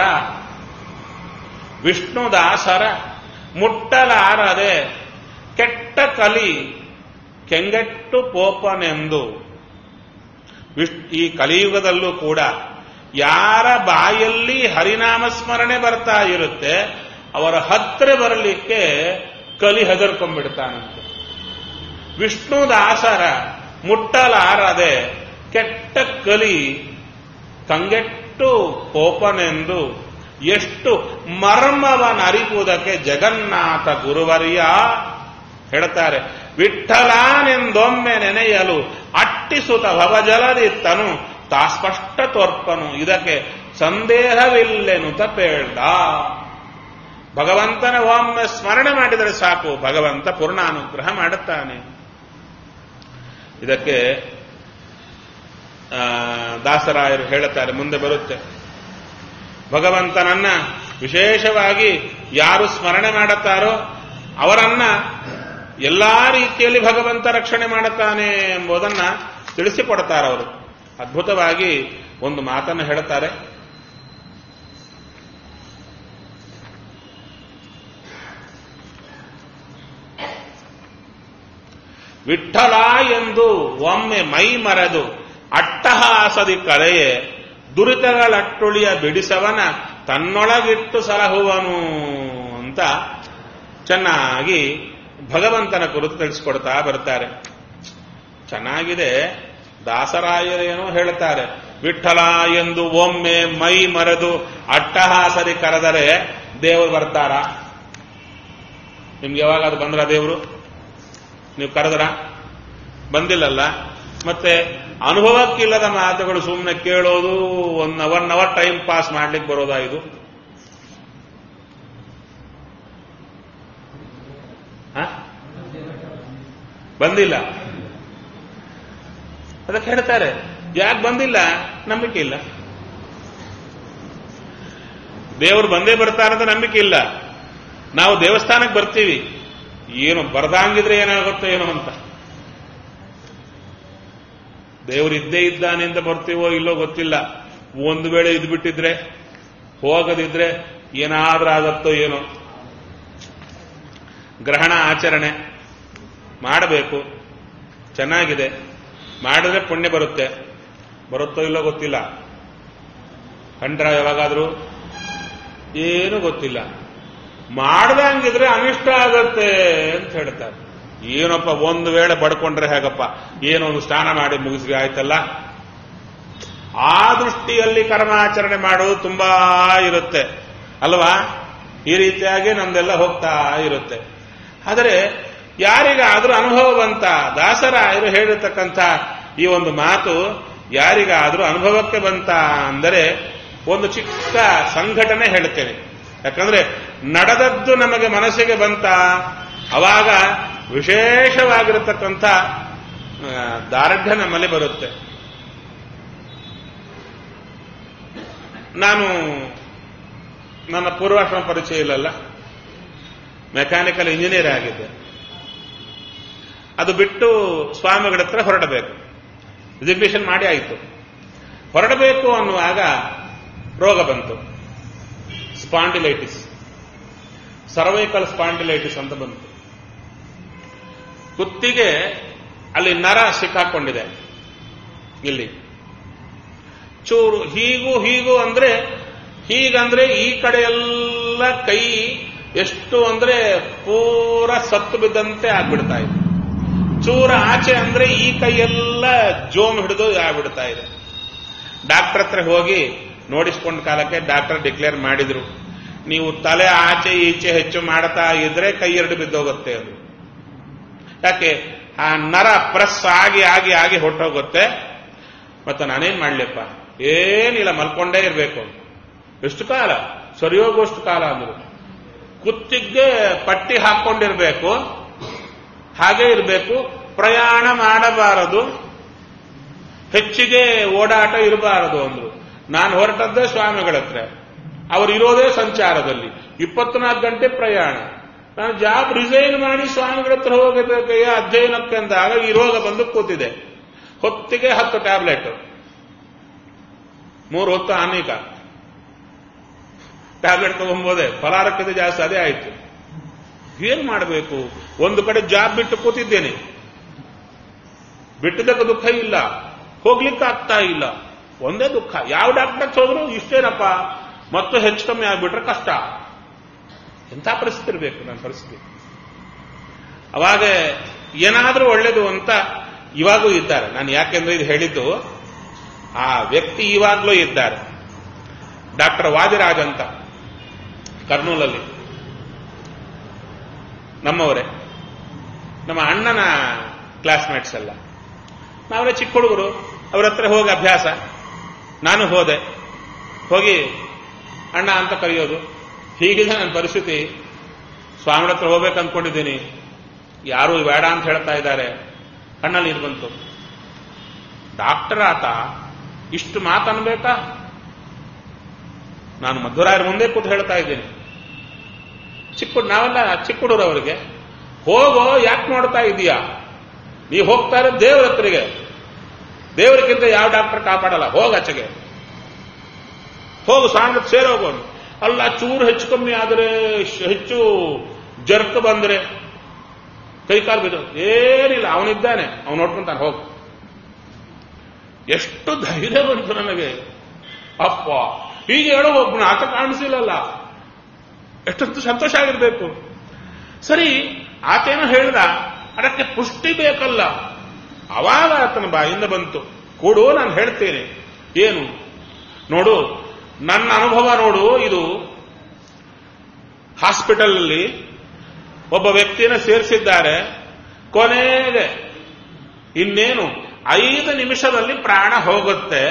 [SPEAKER 1] ವಿಷ್ಣುದಾಸರ ಮುಟ್ಟಲಾರದೆ ಕೆಟ್ಟ ಕಲಿ ಕೆಂಗೆಟ್ಟು ಪೋಪನೆಂದು ವಿಶ್ ಈ ಕಲಿಯುಗದಲ್ಲೂ ಕೂಡ ಯಾರ ಬಾಯಲ್ಲಿ ಹರಿನಾಮ ಸ್ಮರಣೆ ಬರ್ತಾ ಇರುತ್ತೆ ಅವರ ಹತ್ರ ಬರಲಿಕ್ಕೆ ಕಲಿ ಹೆದರ್ಕೊಂಡ್ಬಿಡ್ತಾನಂತೆ ವಿಷ್ಣುದಾಸರ ಮುಟ್ಟಲಾರದೆ ಕೆಟ್ಟ ಕಲಿ ಕಂಗೆಟ್ಟು ಕೋಪನೆಂದು ಎಷ್ಟು ಮರ್ಮವನರಿಪುವುದಕ್ಕೆ ಜಗನ್ನಾಥ ಗುರುವರಿಯ ಹೇಳ್ತಾರೆ ವಿಠಲಾನೆಂದೊಮ್ಮೆ ನೆನೆಯಲು ಅಟ್ಟಿಸುತ್ತ ಭವಜಲದಿತ್ತನು ತಾ ಸ್ಪಷ್ಟ ತೋರ್ಪನು ಇದಕ್ಕೆ ಸಂದೇಹವಿಲ್ಲೆನು ತಪೇಳ್ದ ಭಗವಂತನ ಒಮ್ಮೆ ಸ್ಮರಣೆ ಮಾಡಿದರೆ ಸಾಕು ಭಗವಂತ ಪೂರ್ಣಾನುಗ್ರಹ ಮಾಡುತ್ತಾನೆ ಇದಕ್ಕೆ ಆ, ದಾಸರಾಯರು ಹೇಳುತ್ತಾರೆ ಮುಂದೆ ಬರುತ್ತೆ ಭಗವಂತನನ್ನ ವಿಶೇಷವಾಗಿ ಯಾರು ಸ್ಮರಣೆ ಮಾಡುತ್ತಾರೋ ಅವರನ್ನ ಎಲ್ಲಾ ರೀತಿಯಲ್ಲಿ ಭಗವಂತ ರಕ್ಷಣೆ ಮಾಡುತ್ತಾನೆ ಎಂಬುದನ್ನ ತಿಳಿಸಿಕೊಡ್ತಾರೆ ಅವರು ಅದ್ಭುತವಾಗಿ ಒಂದು ಮಾತನ್ನು ಹೇಳುತ್ತಾರೆ ವಿಠಲ ಎಂದು ಒಮ್ಮೆ ಮೈ ಮರೆದು ಅಟ್ಟಹಾಸದಿ ಕರೆಯೇ ದುರಿತಗಳಟ್ಟುಳಿಯ ಬಿಡಿಸವನ ತನ್ನೊಳಗಿಟ್ಟು ಸಲಹುವನು ಅಂತ ಚೆನ್ನಾಗಿ ಭಗವಂತನ ಕುರಿತು ತಿಳಿಸ್ಕೊಡ್ತಾ ಬರ್ತಾರೆ ಚೆನ್ನಾಗಿದೆ ದಾಸರಾಯರೇನೋ ಹೇಳ್ತಾರೆ ವಿಠಲ ಎಂದು ಒಮ್ಮೆ ಮೈ ಮರೆದು ಅಟ್ಟಹಾಸರಿ ಕರೆದರೆ ದೇವರು ಬರ್ತಾರ ನಿಮ್ಗೆ ಯಾವಾಗ ಅದು ಬಂದ್ರ ದೇವರು ನೀವು ಕರೆದ್ರ ಬಂದಿಲ್ಲಲ್ಲ ಮತ್ತೆ ಅನುಭವಕ್ಕಿಲ್ಲದ ಮಾತುಗಳು ಸುಮ್ಮನೆ ಕೇಳೋದು one one hour time pass ಮಾಡ್ಲಿಕ್ಕೆ ಬರೋದಾ ಇದು ಹ? ಬಂದಿಲ್ಲ ಅದಕ್ಕೆ ಹೇಳ್ತಾರೆ ಯಾಕೆ ಬಂದಿಲ್ಲ ನಂಬಿಕೆ ಇಲ್ಲ ದೇವರು ಬಂದೇ ಬರ್ತಾರಂತ ನಂಬಿಕೆ ಇಲ್ಲ ನಾವು ದೇವಸ್ಥಾನಕ್ಕೆ ಬರ್ತೀವಿ ಏನು ಬರ್ದಾಂಗಿದ್ರೆ ಏನಾಗುತ್ತೋ ಏನೋ ಅಂತ ದೇವರು ಇದ್ದೇ ಇದ್ದಾನೆ ಅಂತ ಬರ್ತೀವೋ ಇಲ್ಲೋ ಗೊತ್ತಿಲ್ಲ ಒಂದು ವೇಳೆ ಇದು ಬಿಟ್ಟಿದ್ರೆ ಹೋಗದಿದ್ರೆ ಏನಾದ್ರೂ ಆಗತ್ತೋ ಏನೋ ಗ್ರಹಣ ಆಚರಣೆ ಮಾಡಬೇಕು ಚೆನ್ನಾಗಿದೆ ಮಾಡಿದ್ರೆ ಪುಣ್ಯ ಬರುತ್ತೆ ಬರುತ್ತೋ ಇಲ್ಲೋ ಗೊತ್ತಿಲ್ಲ ಕಂಡ್ರ ಯಾವಾಗಾದ್ರೂ ಏನು ಗೊತ್ತಿಲ್ಲ ಮಾಡ್ದಂಗಿದ್ರೆ ಅನಿಷ್ಟ ಆಗತ್ತೆ ಅಂತ ಹೇಳ್ತಾರೆ ಏನಪ್ಪ ಒಂದು ವೇಳೆ ಬಡ್ಕೊಂಡ್ರೆ ಹೇಗಪ್ಪ ಏನೋ ಒಂದು ಸ್ನಾನ ಮಾಡಿ ಮುಗಿಸಿ ಆಯ್ತಲ್ಲ ಆ ದೃಷ್ಟಿಯಲ್ಲಿ ಕರ್ಮಾಚರಣೆ ಮಾಡೋದು ತುಂಬಾ ಇರುತ್ತೆ ಅಲ್ವಾ ಈ ರೀತಿಯಾಗಿ ನಮ್ದೆಲ್ಲ ಹೋಗ್ತಾ ಇರುತ್ತೆ ಆದರೆ ಯಾರಿಗಾದ್ರೂ ಅನುಭವ ಬಂತ ದಾಸರಾಯರು ಹೇಳಿರ್ತಕ್ಕಂಥ ಈ ಒಂದು ಮಾತು ಯಾರಿಗಾದ್ರೂ ಅನುಭವಕ್ಕೆ ಬಂತ ಅಂದರೆ ಒಂದು ಚಿಕ್ಕ ಸಂಘಟನೆ ಹೇಳ್ತೇನೆ ಯಾಕಂದ್ರೆ ನಡೆದದ್ದು ನಮಗೆ ಮನಸ್ಸಿಗೆ ಬಂತ ಅವಾಗ ವಿಶೇಷವಾಗಿರತಕ್ಕಂಥ ಆ, ದಾರ್ಢ್ಯ ನಮ್ಮಲ್ಲಿ ಬರುತ್ತೆ ನಾನು ನನ್ನ ಪೂರ್ವಾಶ್ರಮ ಪರಿಚಯ ಇಲ್ಲಲ್ಲ ಮೆಕ್ಯಾನಿಕಲ್ ಇಂಜಿನಿಯರ್ ಆಗಿದ್ದೆ ಅದು ಬಿಟ್ಟು ಸ್ವಾಮಿಗಳ ಹತ್ರ ಹೊರಡಬೇಕು ರಿಸಿಗ್ನೇಷನ್ ಮಾಡಿ ಆಯಿತು ಹೊರಡಬೇಕು ಅನ್ನುವಾಗ ರೋಗ ಬಂತು ಸ್ಪಾಂಡಿಲೈಟಿಸ್ ಸರ್ವೈಕಲ್ ಸ್ಪಾಂಡಿಲೈಟಿಸ್ ಅಂತ ಬಂತು ಕುತ್ತಿಗೆ ಅಲ್ಲಿ ನರ ಸಿಕ್ಕಾಕೊಂಡಿದೆ ಇಲ್ಲಿ ಚೂರು ಹೀಗೂ ಹೀಗೂ ಅಂದ್ರೆ ಹೀಗಂದ್ರೆ ಈ ಕಡೆ ಎಲ್ಲ ಕೈ ಎಷ್ಟು ಅಂದ್ರೆ ಪೂರ ಸತ್ತು ಬಿದ್ದಂತೆ ಆಗ್ಬಿಡ್ತಾ ಇದೆ ಚೂರ ಆಚೆ ಅಂದ್ರೆ ಈ ಕೈಯೆಲ್ಲ ಜೋಮ್ ಹಿಡಿದು ಆಗ್ಬಿಡ್ತಾ ಇದೆ ಡಾಕ್ಟರ್ ಹತ್ರ ಹೋಗಿ ನೋಡಿಸ್ಕೊಂಡ ಕಾಲಕ್ಕೆ ಡಾಕ್ಟರ್ ಡಿಕ್ಲೇರ್ ಮಾಡಿದ್ರು ನೀವು ತಲೆ ಆಚೆ ಈಚೆ ಹೆಚ್ಚು ಮಾಡ್ತಾ ಇದ್ರೆ ಕೈ ಎರಡು ಬಿದ್ದೋಗುತ್ತೆ ಅದು ಯಾಕೆ ಆ ನರ ಪ್ರೆಸ್ ಆಗಿ ಆಗಿ ಆಗಿ ಹೊಟ್ಟೋಗುತ್ತೆ ಮತ್ತೆ ನಾನೇನ್ ಮಾಡ್ಲಿಪ್ಪ ಏನಿಲ್ಲ ಮಲ್ಕೊಂಡೇ ಇರಬೇಕು ಎಷ್ಟು ಕಾಲ ಸರಿಯೋಗುವಷ್ಟು ಕಾಲ ಅಂದ್ರು ಕುತ್ತಿಗೆ ಪಟ್ಟಿ ಹಾಕೊಂಡಿರ್ಬೇಕು ಹಾಗೆ ಇರಬೇಕು ಪ್ರಯಾಣ ಮಾಡಬಾರದು ಹೆಚ್ಚಿಗೆ ಓಡಾಟ ಇರಬಾರದು ಅಂದ್ರು ನಾನು ಹೊರಟದ್ದೇ ಸ್ವಾಮಿಗಳ ಹತ್ರ ಅವರು ಇರೋದೇ ಸಂಚಾರದಲ್ಲಿ ಇಪ್ಪತ್ನಾಲ್ಕು ಗಂಟೆ ಪ್ರಯಾಣ ನಾನು ಜಾಬ್ ರಿಸೈನ್ ಮಾಡಿ ಸ್ವಾಮಿಗಳ ಹತ್ರ ಹೋಗಬೇಕಯ್ಯ ಅಧ್ಯಯನಕ್ಕೆ ಅಂದಾಗ ಈ ರೋಗ ಬಂದು ಕೂತಿದೆ ಹೊತ್ತಿಗೆ ಹತ್ತು ಟ್ಯಾಬ್ಲೆಟ್ ಮೂರು ಹೊತ್ತು ಅನೇಕ ಟ್ಯಾಬ್ಲೆಟ್ ತಗೊಂಬೋದೆ ಫಲಾರಕ್ಕಿಂತ ಜಾಸ್ತಿ ಅದೇ ಆಯ್ತು ಏನ್ ಮಾಡಬೇಕು ಒಂದು ಕಡೆ ಜಾಬ್ ಬಿಟ್ಟು ಕೂತಿದ್ದೇನೆ ಬಿಟ್ಟಿದ್ದಕ್ಕೆ ದುಃಖ ಇಲ್ಲ ಹೋಗ್ಲಿಕ್ಕೆ ಆಗ್ತಾ ಇಲ್ಲ ಒಂದೇ ದುಃಖ ಯಾವ ಡಾಕ್ಟರ್ ಹೋದ್ರು ಇಷ್ಟೇನಪ್ಪ ಮತ್ತು ಹೆಚ್ಚು ಕಮ್ಮಿ ಆಗ್ಬಿಟ್ರೆ ಕಷ್ಟ ಎಂಥ ಪರಿಸ್ಥಿತಿ ಇರಬೇಕು ನನ್ನ ಪರಿಸ್ಥಿತಿ ಅವಾಗ ಏನಾದರೂ ಒಳ್ಳೇದು ಅಂತ ಇವಾಗೂ ಇದ್ದಾರೆ ನಾನು ಯಾಕೆಂದ್ರೆ ಇದು ಹೇಳಿದ್ದು ಆ ವ್ಯಕ್ತಿ ಇವಾಗಲೂ ಇದ್ದಾರೆ ಡಾಕ್ಟರ್ ವಾದಿರಾಜ್ ಅಂತ ಕರ್ನೂಲಲ್ಲಿ ನಮ್ಮವರೇ ನಮ್ಮ ಅಣ್ಣನ ಕ್ಲಾಸ್ಮೇಟ್ಸ್ ಎಲ್ಲ ನಾವೇ ಚಿಕ್ಕ ಹುಡುಗರು ಅವ್ರ ಹತ್ರ ಹೋಗಿ ಅಭ್ಯಾಸ ನಾನು ಹೋದೆ ಹೋಗಿ ಅಣ್ಣ ಅಂತ ಕರೆಯೋದು ಹೀಗಿದೆ ನನ್ನ ಪರಿಸ್ಥಿತಿ ಸ್ವಾಮಿ ಹತ್ರ ಹೋಗ್ಬೇಕು ಅಂದ್ಕೊಂಡಿದ್ದೀನಿ ಯಾರು ಬೇಡ ಅಂತ ಹೇಳ್ತಾ ಇದ್ದಾರೆ ಕಣ್ಣಲ್ಲಿ ನೀರು ಬಂತು ಡಾಕ್ಟರ್ ಆತ ಇಷ್ಟು ಮಾತನ್ಬೇಕಾ ನಾನು ಮಧ್ವರಾಯರ ಮುಂದೆ ಕೂತು ಹೇಳ್ತಾ ಇದ್ದೀನಿ ಚಿಕ್ಕ ನಾವೆಲ್ಲ ಚಿಕ್ಕ ಹುಡುಗರು ಅವರಿಗೆ ಹೋಗೋ ಯಾಕೆ ನೋಡ್ತಾ ಇದೀಯಾ ನೀವು ಹೋಗ್ತಾ ಇರೋ ದೇವ್ರ ಹತ್ರಿಗೆ ದೇವರಿಗಿಂತ ಯಾವ ಡಾಕ್ಟರ್ ಕಾಪಾಡಲ್ಲ ಹೋಗ ಆಚೆಗೆ ಹೋಗು ಸ್ವಾಮಿ ಸೇರೋಗು ಅಲ್ಲ ಚೂರು ಹೆಚ್ಚು ಕಮ್ಮಿ ಆದರೆ ಹೆಚ್ಚು ಜರ್ಕ್ ಬಂದ್ರೆ ಕೈ ಕಾಲು ಬಿದ್ದು ಏನಿಲ್ಲ ಅವನಿದ್ದಾನೆ ಅವನು ನೋಡ್ಕೊಂತಾನೆ ಹೋಗು ಎಷ್ಟು ಧೈರ್ಯ ಬಂತು ನನಗೆ ಅಪ್ಪ ಹೀಗೆ ಹೇಳೋ ಒಬ್ಬನ ಆತ ಕಾಣಿಸಿಲ್ಲಲ್ಲ ಎಷ್ಟೊಂದು ಸಂತೋಷ ಆಗಿರ್ಬೇಕು ಸರಿ ಆತೇನೋ ಹೇಳ್ದ ಅದಕ್ಕೆ ಪುಷ್ಟಿ ಬೇಕಲ್ಲ ಅವಾಗ ಆತನ ಬಾಯಿಂದ ಬಂತು ಕೊಡು ನಾನು ಹೇಳ್ತೇನೆ ಏನು ನೋಡು ನನ್ನ ಅನುಭವ ನೋಡು ಇದು ಹಾಸ್ಪಿಟಲ್ ಅಲ್ಲಿ ಒಬ್ಬ ವ್ಯಕ್ತಿನ ಸೇರಿಸಿದ್ದಾರೆ ಕೊನೆಗೆ ಇನ್ನೇನು ಐದು ನಿಮಿಷದಲ್ಲಿ ಪ್ರಾಣ ಹೋಗುತ್ತೆ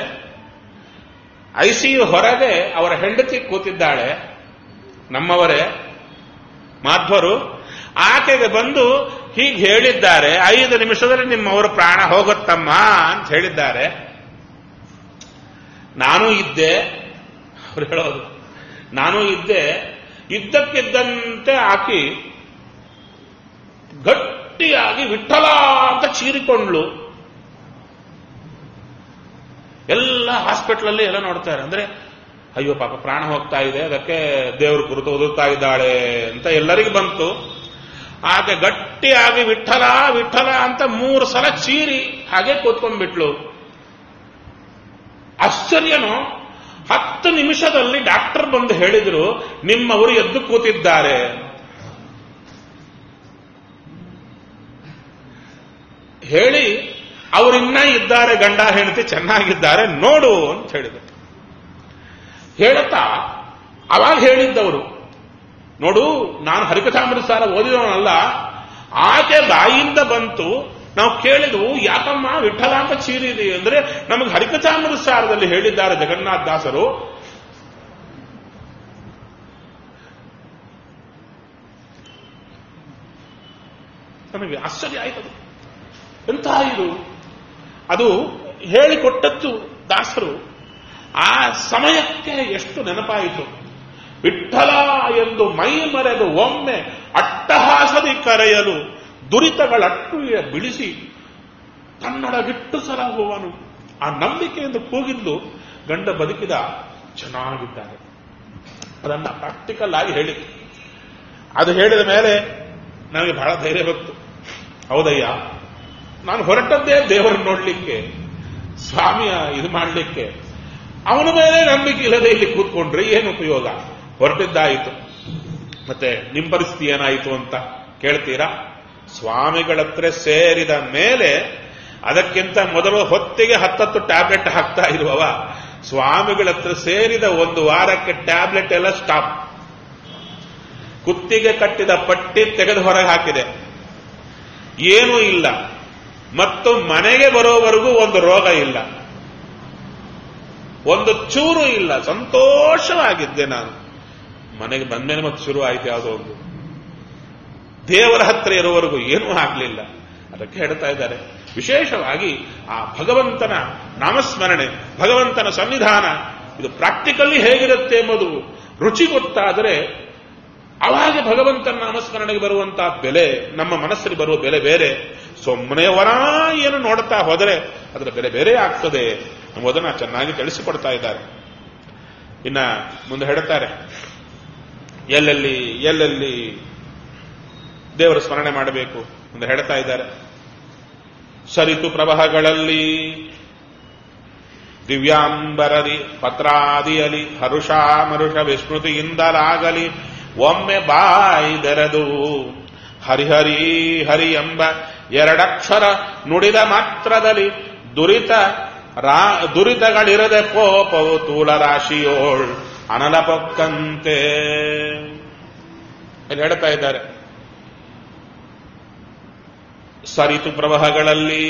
[SPEAKER 1] ಐಸಿಯು ಹೊರಗೆ ಅವರ ಹೆಂಡತಿ ಕೂತಿದ್ದಾಳೆ ನಮ್ಮವರೇ ಮಾಧ್ವರು ಆಕೆಗೆ ಬಂದು ಹೀಗೆ ಹೇಳಿದ್ದಾರೆ ಐದು ನಿಮಿಷದಲ್ಲಿ ನಿಮ್ಮವರ ಪ್ರಾಣ ಹೋಗುತ್ತಮ್ಮ ಅಂತ ಹೇಳಿದ್ದಾರೆ ನಾನು ಇದ್ದೆ ಅವ್ರು ಹೇಳೋದು ನಾನು ಇದ್ದೆ ಇದ್ದಕ್ಕಿದ್ದಂತೆ ಆಕಿ ಗಟ್ಟಿಯಾಗಿ ವಿಠಲ ಅಂತ ಚೀರಿಕೊಂಡ್ಲು ಎಲ್ಲ ಹಾಸ್ಪಿಟ್ಲಲ್ಲಿ ಎಲ್ಲ ನೋಡ್ತಾರೆ ಅಂದ್ರೆ ಅಯ್ಯೋ ಪಾಪ ಪ್ರಾಣ ಹೋಗ್ತಾ ಇದೆ ಅದಕ್ಕೆ ದೇವ್ರ ಕುರಿತು ಓದುತ್ತಾ ಇದ್ದಾಳೆ ಅಂತ ಎಲ್ಲರಿಗೂ ಬಂತು ಆಕೆ ಗಟ್ಟಿಯಾಗಿ ವಿಠಲ ವಿಠಲ ಅಂತ ಮೂರು ಸಲ ಚೀರಿ ಹಾಗೆ ಕೂತ್ಕೊಂಡ್ಬಿಟ್ಲು ಆಶ್ಚರ್ಯನು ಹತ್ತು ನಿಮಿಷದಲ್ಲಿ ಡಾಕ್ಟರ್ ಬಂದು ಹೇಳಿದ್ರು ನಿಮ್ಮವರು ಎದ್ದು ಕೂತಿದ್ದಾರೆ ಹೇಳಿ ಅವರಿನ್ನ ಇದ್ದಾರೆ ಗಂಡ ಹೆಂಡತಿ ಚೆನ್ನಾಗಿದ್ದಾರೆ ನೋಡು ಅಂತ ಹೇಳಿದರು ಹೇಳುತ್ತಾ ಅವಾಗ ಹೇಳಿದ್ದವರು ನೋಡು ನಾನು ಹರಿಕಥಾಮೃತ ಸಾರ ಓದಿದವನಲ್ಲ ಆಕೆ ಬಾಯಿಂದ ಬಂತು ನಾವು ಕೇಳಿದ್ವು ಯಾಕಮ್ಮ ವಿಠಲ ಅಂತ ಚೀರಿದಿ ಅಂದ್ರೆ ನಮಗೆ ಹರಿಕಥಾಮೃತ ಸಾರದಲ್ಲಿ ಹೇಳಿದ್ದಾರೆ ಜಗನ್ನಾಥ ದಾಸರು ನಮಗೆ ಆಶ್ಚರ್ಯ ಆಯ್ತದು ಎಂತ ಇದು ಅದು ಹೇಳಿಕೊಟ್ಟದ್ದು ದಾಸರು ಆ ಸಮಯಕ್ಕೆ ಎಷ್ಟು ನೆನಪಾಯಿತು ವಿಠಲ ಎಂದು ಮೈ ಮರೆದು ಒಮ್ಮೆ ಅಟ್ಟಹಾಸದಿ ಕರೆಯಲು ದುರಿತಗಳಟ್ಟು ಬಿಡಿಸಿ ಕನ್ನಡಗಿಟ್ಟು ಸಲಹುವನು ಆ ನಂಬಿಕೆಯಿಂದ ಕೂಗಿದ್ದು ಗಂಡ ಬದುಕಿದ ಚೆನ್ನಾಗಿದ್ದಾರೆ ಅದನ್ನ ಪ್ರಾಕ್ಟಿಕಲ್ ಆಗಿ ಹೇಳಿ ಅದು ಹೇಳಿದ ಮೇಲೆ ನನಗೆ ಬಹಳ ಧೈರ್ಯ ಬಂತು ಹೌದಯ್ಯ ನಾನು ಹೊರಟದ್ದೇ ದೇವರನ್ನು ನೋಡ್ಲಿಕ್ಕೆ ಸ್ವಾಮಿಯ ಇದು ಮಾಡಲಿಕ್ಕೆ ಅವನ ಮೇಲೆ ನಂಬಿಕೆ ಇಲ್ಲದೆ ಇಲ್ಲಿ ಕೂತ್ಕೊಂಡ್ರೆ ಏನು ಉಪಯೋಗ ಹೊರಟಿದ್ದಾಯಿತು ಮತ್ತೆ ನಿಮ್ಮ ಪರಿಸ್ಥಿತಿ ಏನಾಯಿತು ಅಂತ ಕೇಳ್ತೀರಾ ಸ್ವಾಮಿಗಳ ಹತ್ರ ಸೇರಿದ ಮೇಲೆ ಅದಕ್ಕಿಂತ ಮೊದಲು ಹೊತ್ತಿಗೆ ಹತ್ತತ್ತು ಟ್ಯಾಬ್ಲೆಟ್ ಹಾಕ್ತಾ ಇರುವವ ಸ್ವಾಮಿಗಳ ಹತ್ರ ಸೇರಿದ ಒಂದು ವಾರಕ್ಕೆ ಟ್ಯಾಬ್ಲೆಟ್ ಎಲ್ಲ ಸ್ಟಾಪ್ ಕುತ್ತಿಗೆ ಕಟ್ಟಿದ ಪಟ್ಟಿ ತೆಗೆದು ಹೊರಗೆ ಹಾಕಿದೆ ಏನೂ ಇಲ್ಲ ಮತ್ತು ಮನೆಗೆ ಬರೋವರೆಗೂ ಒಂದು ರೋಗ ಇಲ್ಲ ಒಂದು ಚೂರು ಇಲ್ಲ ಸಂತೋಷವಾಗಿದ್ದೆ ನಾನು ಮನೆಗೆ ಬಂದ್ಮೇಲೆ ಮತ್ತೆ ಶುರು ಆಯ್ತು ಯಾವುದೋ ಒಂದು ದೇವರ ಹತ್ರ ಇರುವವರೆಗೂ ಏನೂ ಆಗಲಿಲ್ಲ ಅದಕ್ಕೆ ಹೇಳ್ತಾ ಇದ್ದಾರೆ ವಿಶೇಷವಾಗಿ ಆ ಭಗವಂತನ ನಾಮಸ್ಮರಣೆ ಭಗವಂತನ ಸನ್ನಿಧಾನ ಇದು ಪ್ರಾಕ್ಟಿಕಲಿ ಹೇಗಿರುತ್ತೆ ಎಂಬುದು ರುಚಿ ಗೊತ್ತಾದರೆ ಅವಾಗ ಭಗವಂತನ ನಾಮಸ್ಮರಣೆಗೆ ಬರುವಂತಹ ಬೆಲೆ ನಮ್ಮ ಮನಸ್ಸಲ್ಲಿ ಬರುವ ಬೆಲೆ ಬೇರೆ ಸುಮ್ಮನೆ ವರ ಏನು ನೋಡ್ತಾ ಹೋದರೆ ಅದರ ಬೆಲೆ ಬೇರೆ ಆಗ್ತದೆ ಎಂಬುದನ್ನು ಚೆನ್ನಾಗಿ ತಿಳಿಸಿಕೊಡ್ತಾ ಇದ್ದಾರೆ ಇನ್ನ ಮುಂದೆ ಹೇಳ್ತಾರೆ ಎಲ್ಲೆಲ್ಲಿ ಎಲ್ಲೆಲ್ಲಿ ದೇವರ ಸ್ಮರಣೆ ಮಾಡಬೇಕು ಅಂತ ಹೇಳ್ತಾ ಇದ್ದಾರೆ ಸರಿತು ಪ್ರವಾಹಗಳಲ್ಲಿ ದಿವ್ಯಾಂಬರದಿ ಪತ್ರಾದಿಯಲಿ ಹರುಷ ಮರುಷ ವಿಸ್ಮೃತಿಯಿಂದಲಾಗಲಿ ಒಮ್ಮೆ ಬಾಯ್ದೆರೆದು ಹರಿಹರಿ ಹರಿ ಎಂಬ ಎರಡಕ್ಷರ ನುಡಿದ ಮಾತ್ರದಲ್ಲಿ ದುರಿತ ರಾ ದುರಿತಗಳಿರದೆ ಕೋಪವು ತೂಲ ರಾಶಿಯೋಳ್ ಅನಲ ಪೊಕ್ಕಂತೆ ಇಲ್ಲಿ ಹೇಳ್ತಾ ಇದ್ದಾರೆ ಸರಿತು ಪ್ರವಾಹಗಳಲ್ಲಿ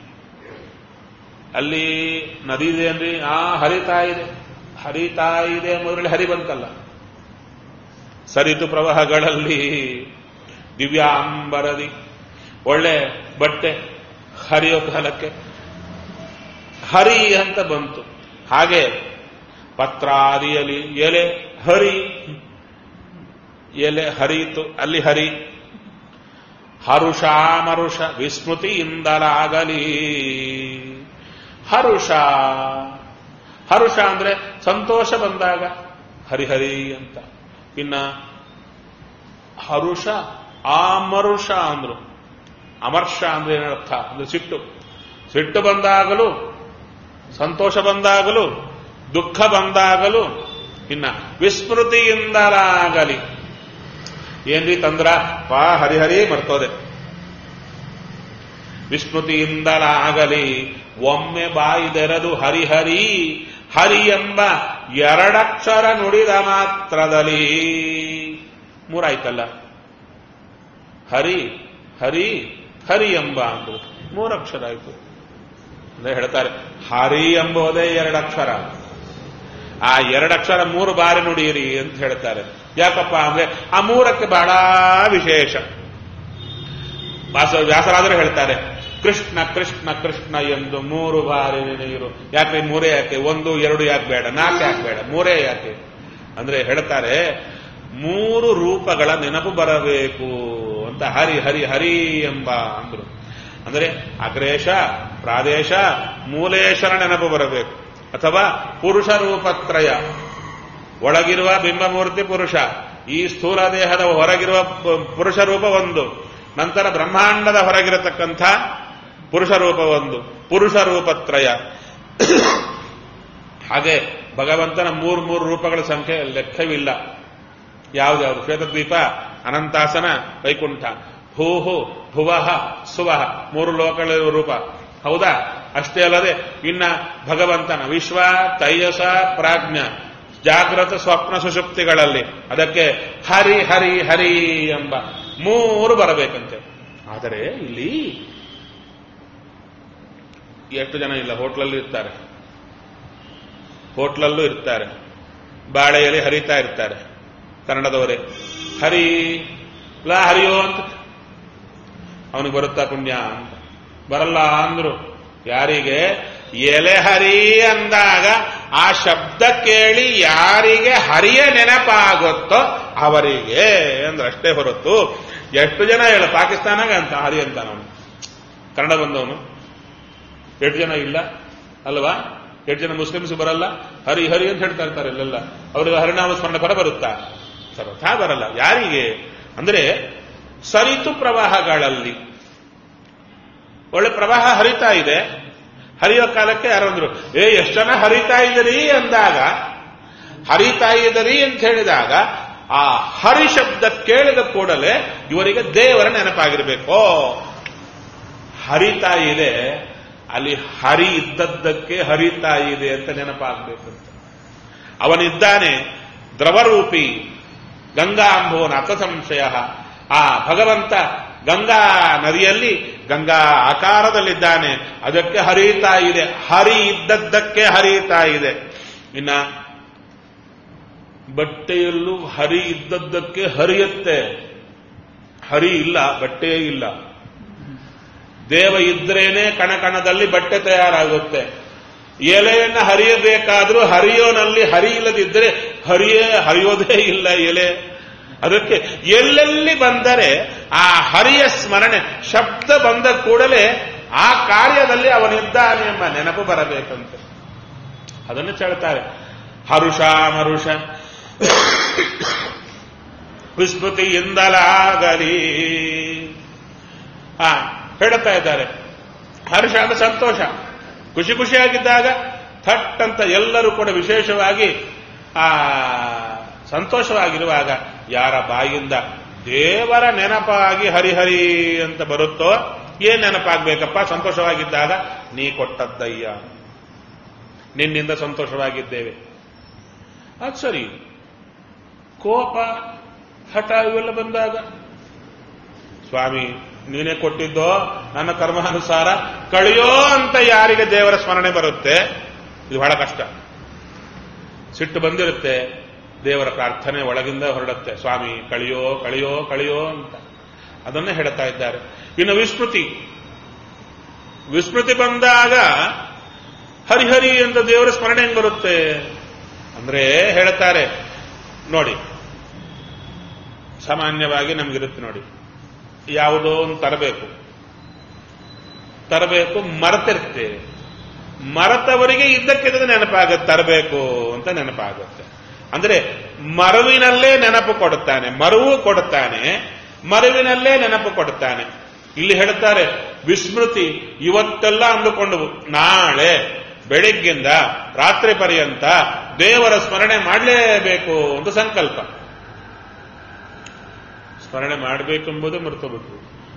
[SPEAKER 1] ಅಲ್ಲಿ ನದಿ ಇದೆ ಅಂದ್ರೆ ಆ ಹರಿತಾ ಇದೆ ಹರಿತಾ ಇದೆ ಎಂಬುದರಲ್ಲಿ ಹರಿ ಬಂತಲ್ಲ ಸರಿತು ಪ್ರವಾಹಗಳಲ್ಲಿ ದಿವ್ಯಾಂಬರದಿ ಒಳ್ಳೆ ಬಟ್ಟೆ ಹರಿಯೋ ಕಾಲಕ್ಕೆ ಹರಿ ಅಂತ ಬಂತು ಹಾಗೆ ಪತ್ರಾದಿಯಲ್ಲಿ ಎಲೆ ಹರಿ ಎಲೆ ಹರಿಯಿತು ಅಲ್ಲಿ ಹರಿ ಹರುಷ ಮರುಷ ವಿಸ್ಮೃತಿಯಿಂದಲಾಗಲಿ ಹರುಷ ಹರುಷ ಅಂದ್ರೆ ಸಂತೋಷ ಬಂದಾಗ ಹರಿಹರಿ ಅಂತ ಇನ್ನ ಹರುಷ ಆಮರುಷ ಅಂದ್ರು ಅಮರ್ಷ ಅಂದ್ರೆ ಏನರ್ಥ ಅಂದ್ರೆ ಸಿಟ್ಟು ಸಿಟ್ಟು ಬಂದಾಗಲೂ ಸಂತೋಷ ಬಂದಾಗಲೂ ದುಃಖ ಬಂದಾಗಲೂ ಇನ್ನ ವಿಸ್ಮೃತಿಯಿಂದಲಾಗಲಿ ಏನ್ರಿ ತಂದ್ರ ಪಾ ಹರಿಹರಿ ಮರ್ತೋದೆ ವಿಸ್ಮೃತಿಯಿಂದಲಾಗಲಿ ಒಮ್ಮೆ ಬಾಯಿದೆರೆದು ಹರಿಹರಿ ಹರಿ ಎಂಬ ಎರಡಕ್ಷರ ನುಡಿದ ಮಾತ್ರದಲ್ಲಿ ಮೂರಾಯ್ತಲ್ಲ ಹರಿ ಹರಿ ಹರಿ ಎಂಬ ಅಂದ್ರು ಮೂರಕ್ಷರ ಆಯ್ತು ಅಂದ್ರೆ ಹೇಳ್ತಾರೆ ಹರಿ ಎಂಬುದೇ ಎರಡಕ್ಷರ ಆ ಎರಡಕ್ಷರ ಮೂರು ಬಾರಿ ನುಡಿಯಿರಿ ಅಂತ ಹೇಳ್ತಾರೆ ಯಾಕಪ್ಪ ಅಂದ್ರೆ ಆ ಮೂರಕ್ಕೆ ಬಹಳ ವಿಶೇಷ ವಾಸ ವ್ಯಾಸರಾದರೂ ಹೇಳ್ತಾರೆ ಕೃಷ್ಣ ಕೃಷ್ಣ ಕೃಷ್ಣ ಎಂದು ಮೂರು ಬಾರಿ ನೀರು ಯಾಕೆ ಮೂರೇ ಯಾಕೆ ಒಂದು ಎರಡು ಯಾಕೆ ಬೇಡ ನಾಲ್ಕು ಯಾಕೆ ಬೇಡ ಮೂರೇ ಯಾಕೆ ಅಂದ್ರೆ ಹೇಳ್ತಾರೆ ಮೂರು ರೂಪಗಳ ನೆನಪು ಬರಬೇಕು ಅಂತ ಹರಿ ಹರಿ ಹರಿ ಎಂಬ ಅಂದ್ರು ಅಂದ್ರೆ ಅಗ್ರೇಶ ಪ್ರಾದೇಶ ಮೂಲೇಶನ ನೆನಪು ಬರಬೇಕು ಅಥವಾ ಪುರುಷ ರೂಪತ್ರಯ ಒಳಗಿರುವ ಬಿಂಬಮೂರ್ತಿ ಪುರುಷ ಈ ಸ್ಥೂಲ ದೇಹದ ಹೊರಗಿರುವ ಪುರುಷ ರೂಪ ಒಂದು ನಂತರ ಬ್ರಹ್ಮಾಂಡದ ಹೊರಗಿರತಕ್ಕಂಥ ಪುರುಷ ರೂಪ ಒಂದು ಪುರುಷ ರೂಪತ್ರಯ ಹಾಗೆ ಭಗವಂತನ ಮೂರು ಮೂರು ರೂಪಗಳ ಸಂಖ್ಯೆ ಲೆಕ್ಕವಿಲ್ಲ ಯಾವ್ದ್ಯಾವ್ದು ಶ್ವೇತದ್ವೀಪ ಅನಂತಾಸನ ವೈಕುಂಠ ಭೂಹು ಭುವಃ ಸುವಹ ಮೂರು ಲೋಕಗಳ ರೂಪ ಹೌದಾ ಅಷ್ಟೇ ಅಲ್ಲದೆ ಇನ್ನ ಭಗವಂತನ ವಿಶ್ವ ತೈಜಸ ಪ್ರಾಜ್ಞ ಜಾಗೃತ ಸ್ವಪ್ನ ಸುಷುಪ್ತಿಗಳಲ್ಲಿ ಅದಕ್ಕೆ ಹರಿ ಹರಿ ಹರಿ ಎಂಬ ಮೂರು ಬರಬೇಕಂತೆ ಆದರೆ ಇಲ್ಲಿ ಎಷ್ಟು ಜನ ಇಲ್ಲ ಹೋಟ್ಲಲ್ಲೂ ಇರ್ತಾರೆ ಹೋಟ್ಲಲ್ಲೂ ಇರ್ತಾರೆ ಬಾಳೆಯಲ್ಲಿ ಹರಿತಾ ಇರ್ತಾರೆ ಕನ್ನಡದವರೇ ಹರಿ ಲಾ ಹರಿಯೋ ಅಂತ ಅವನಿಗೆ ಬರುತ್ತಾ ಪುಣ್ಯ ಅಂತ ಬರಲ್ಲ ಅಂದ್ರು ಯಾರಿಗೆ ಎಲೆ ಹರಿ ಅಂದಾಗ ಆ ಶಬ್ದ ಕೇಳಿ ಯಾರಿಗೆ ಹರಿಯ ನೆನಪಾಗುತ್ತೋ ಅವರಿಗೆ ಅಂದ್ರೆ ಅಷ್ಟೇ ಹೊರತು ಎಷ್ಟು ಜನ ಹೇಳ ಪಾಕಿಸ್ತಾನಾಗ ಅಂತ ಹರಿ ಅಂತ ಅವನು ಕನ್ನಡ ಬಂದವನು ಎಷ್ಟು ಜನ ಇಲ್ಲ ಅಲ್ವಾ ಎಷ್ಟು ಜನ ಮುಸ್ಲಿಮ್ಸ್ ಬರಲ್ಲ ಹರಿ ಹರಿ ಅಂತ ಹೇಳ್ತಾ ಇರ್ತಾರೆ ಇಲ್ಲೆಲ್ಲ ಅವರಿಗೆ ಹರಿನಾಮ ಸ್ಮರಣೆ ಬರ ಬರುತ್ತಾ ಸರ್ವಥಾ ಬರಲ್ಲ ಯಾರಿಗೆ ಅಂದ್ರೆ ಸರಿತು ಪ್ರವಾಹಗಳಲ್ಲಿ ಒಳ್ಳೆ ಪ್ರವಾಹ ಹರಿತಾ ಇದೆ ಹರಿಯೋ ಕಾಲಕ್ಕೆ ಯಾರಂದ್ರು ಏ ಎಷ್ಟು ಜನ ಹರಿತಾ ಇದ್ದೀರಿ ಅಂದಾಗ ಹರಿತಾ ಇದ್ದೀರಿ ಅಂತ ಹೇಳಿದಾಗ ಆ ಹರಿ ಶಬ್ದ ಕೇಳಿದ ಕೂಡಲೇ ಇವರಿಗೆ ದೇವರ ನೆನಪಾಗಿರ್ಬೇಕು ಹರಿತಾ ಇದೆ ಅಲ್ಲಿ ಹರಿ ಇದ್ದದ್ದಕ್ಕೆ ಹರಿತಾ ಇದೆ ಅಂತ ನೆನಪಾಗಬೇಕಂತ ಅವನಿದ್ದಾನೆ ದ್ರವರೂಪಿ ಗಂಗಾ ಅಂಬೋನ ಅಥ ಸಂಶಯ ಆ ಭಗವಂತ ಗಂಗಾ ನದಿಯಲ್ಲಿ ಗಂಗಾ ಆಕಾರದಲ್ಲಿದ್ದಾನೆ ಅದಕ್ಕೆ ಹರಿತಾ ಇದೆ ಹರಿ ಇದ್ದದ್ದಕ್ಕೆ ಹರಿತಾ ಇದೆ ಇನ್ನ ಬಟ್ಟೆಯಲ್ಲೂ ಹರಿ ಇದ್ದದ್ದಕ್ಕೆ ಹರಿಯತ್ತೆ ಹರಿ ಇಲ್ಲ ಬಟ್ಟೆಯೇ ಇಲ್ಲ ದೇವ ಇದ್ರೇನೆ ಕಣಕಣದಲ್ಲಿ ಬಟ್ಟೆ ತಯಾರಾಗುತ್ತೆ ಎಲೆಯನ್ನ ಹರಿಯಬೇಕಾದ್ರೂ ಹರಿಯೋನಲ್ಲಿ ಹರಿ ಇಲ್ಲದಿದ್ದರೆ ಹರಿಯೇ ಹರಿಯೋದೇ ಇಲ್ಲ ಎಲೆ ಅದಕ್ಕೆ ಎಲ್ಲೆಲ್ಲಿ ಬಂದರೆ ಆ ಹರಿಯ ಸ್ಮರಣೆ ಶಬ್ದ ಬಂದ ಕೂಡಲೇ ಆ ಕಾರ್ಯದಲ್ಲಿ ಅವನಿದ್ದಾನೆ ಎಂಬ ನೆನಪು ಬರಬೇಕಂತೆ ಅದನ್ನು ಹೇಳ್ತಾರೆ ಹರುಷ ಮರುಷ ವಿಸ್ಮೃತಿಯಿಂದಲಾಗಲಿ ಆ ಹೇಳ್ತಾ ಇದ್ದಾರೆ ಹರ್ಷ ಅಂದ್ರೆ ಸಂತೋಷ ಖುಷಿ ಖುಷಿಯಾಗಿದ್ದಾಗ ಥಟ್ ಅಂತ ಎಲ್ಲರೂ ಕೂಡ ವಿಶೇಷವಾಗಿ ಆ ಸಂತೋಷವಾಗಿರುವಾಗ ಯಾರ ಬಾಯಿಂದ ದೇವರ ನೆನಪಾಗಿ ಹರಿಹರಿ ಅಂತ ಬರುತ್ತೋ ಏನ್ ನೆನಪಾಗ್ಬೇಕಪ್ಪ ಸಂತೋಷವಾಗಿದ್ದಾಗ ನೀ ಕೊಟ್ಟದ್ದಯ್ಯ ನಿನ್ನಿಂದ ಸಂತೋಷವಾಗಿದ್ದೇವೆ ಅದು ಸರಿ ಕೋಪ ಹಠ ಇವೆಲ್ಲ ಬಂದಾಗ ಸ್ವಾಮಿ ನೀನೇ ಕೊಟ್ಟಿದ್ದೋ ನನ್ನ ಕರ್ಮಾನುಸಾರ ಕಳೆಯೋ ಅಂತ ಯಾರಿಗೆ ದೇವರ ಸ್ಮರಣೆ ಬರುತ್ತೆ ಇದು ಬಹಳ ಕಷ್ಟ ಸಿಟ್ಟು ಬಂದಿರುತ್ತೆ ದೇವರ ಪ್ರಾರ್ಥನೆ ಒಳಗಿಂದ ಹೊರಡುತ್ತೆ ಸ್ವಾಮಿ ಕಳೆಯೋ ಕಳೆಯೋ ಕಳೆಯೋ ಅಂತ ಅದನ್ನೇ ಹೇಳ್ತಾ ಇದ್ದಾರೆ ಇನ್ನು ವಿಸ್ಮೃತಿ ವಿಸ್ಮೃತಿ ಬಂದಾಗ ಹರಿಹರಿ ಅಂತ ದೇವರ ಸ್ಮರಣೆ ಹೆಂಗ್ ಬರುತ್ತೆ ಅಂದ್ರೆ ಹೇಳ್ತಾರೆ ನೋಡಿ ಸಾಮಾನ್ಯವಾಗಿ ನಮ್ಗಿರುತ್ತೆ ನೋಡಿ ಯಾವುದೋ ಒಂದು ತರಬೇಕು ತರಬೇಕು ಮರೆತಿರ್ತೇವೆ ಮರೆತವರಿಗೆ ಇದ್ದಕ್ಕಿದ್ದ ನೆನಪಾಗುತ್ತೆ ತರಬೇಕು ಅಂತ ನೆನಪಾಗುತ್ತೆ ಅಂದ್ರೆ ಮರುವಿನಲ್ಲೇ ನೆನಪು ಕೊಡುತ್ತಾನೆ ಮರುವು ಕೊಡುತ್ತಾನೆ ಮರುವಿನಲ್ಲೇ ನೆನಪು ಕೊಡುತ್ತಾನೆ ಇಲ್ಲಿ ಹೇಳ್ತಾರೆ ವಿಸ್ಮೃತಿ ಇವತ್ತೆಲ್ಲ ಅಂದುಕೊಂಡು ನಾಳೆ ಬೆಳಿಗ್ಗಿಂದ ರಾತ್ರಿ ಪರ್ಯಂತ ದೇವರ ಸ್ಮರಣೆ ಮಾಡಲೇಬೇಕು ಅಂತ ಸಂಕಲ್ಪ ಸ್ಮರಣೆ ಮಾಡಬೇಕೆಂಬುದೇ ಮರ್ತೋಗ್ಬಿಟ್ವಿ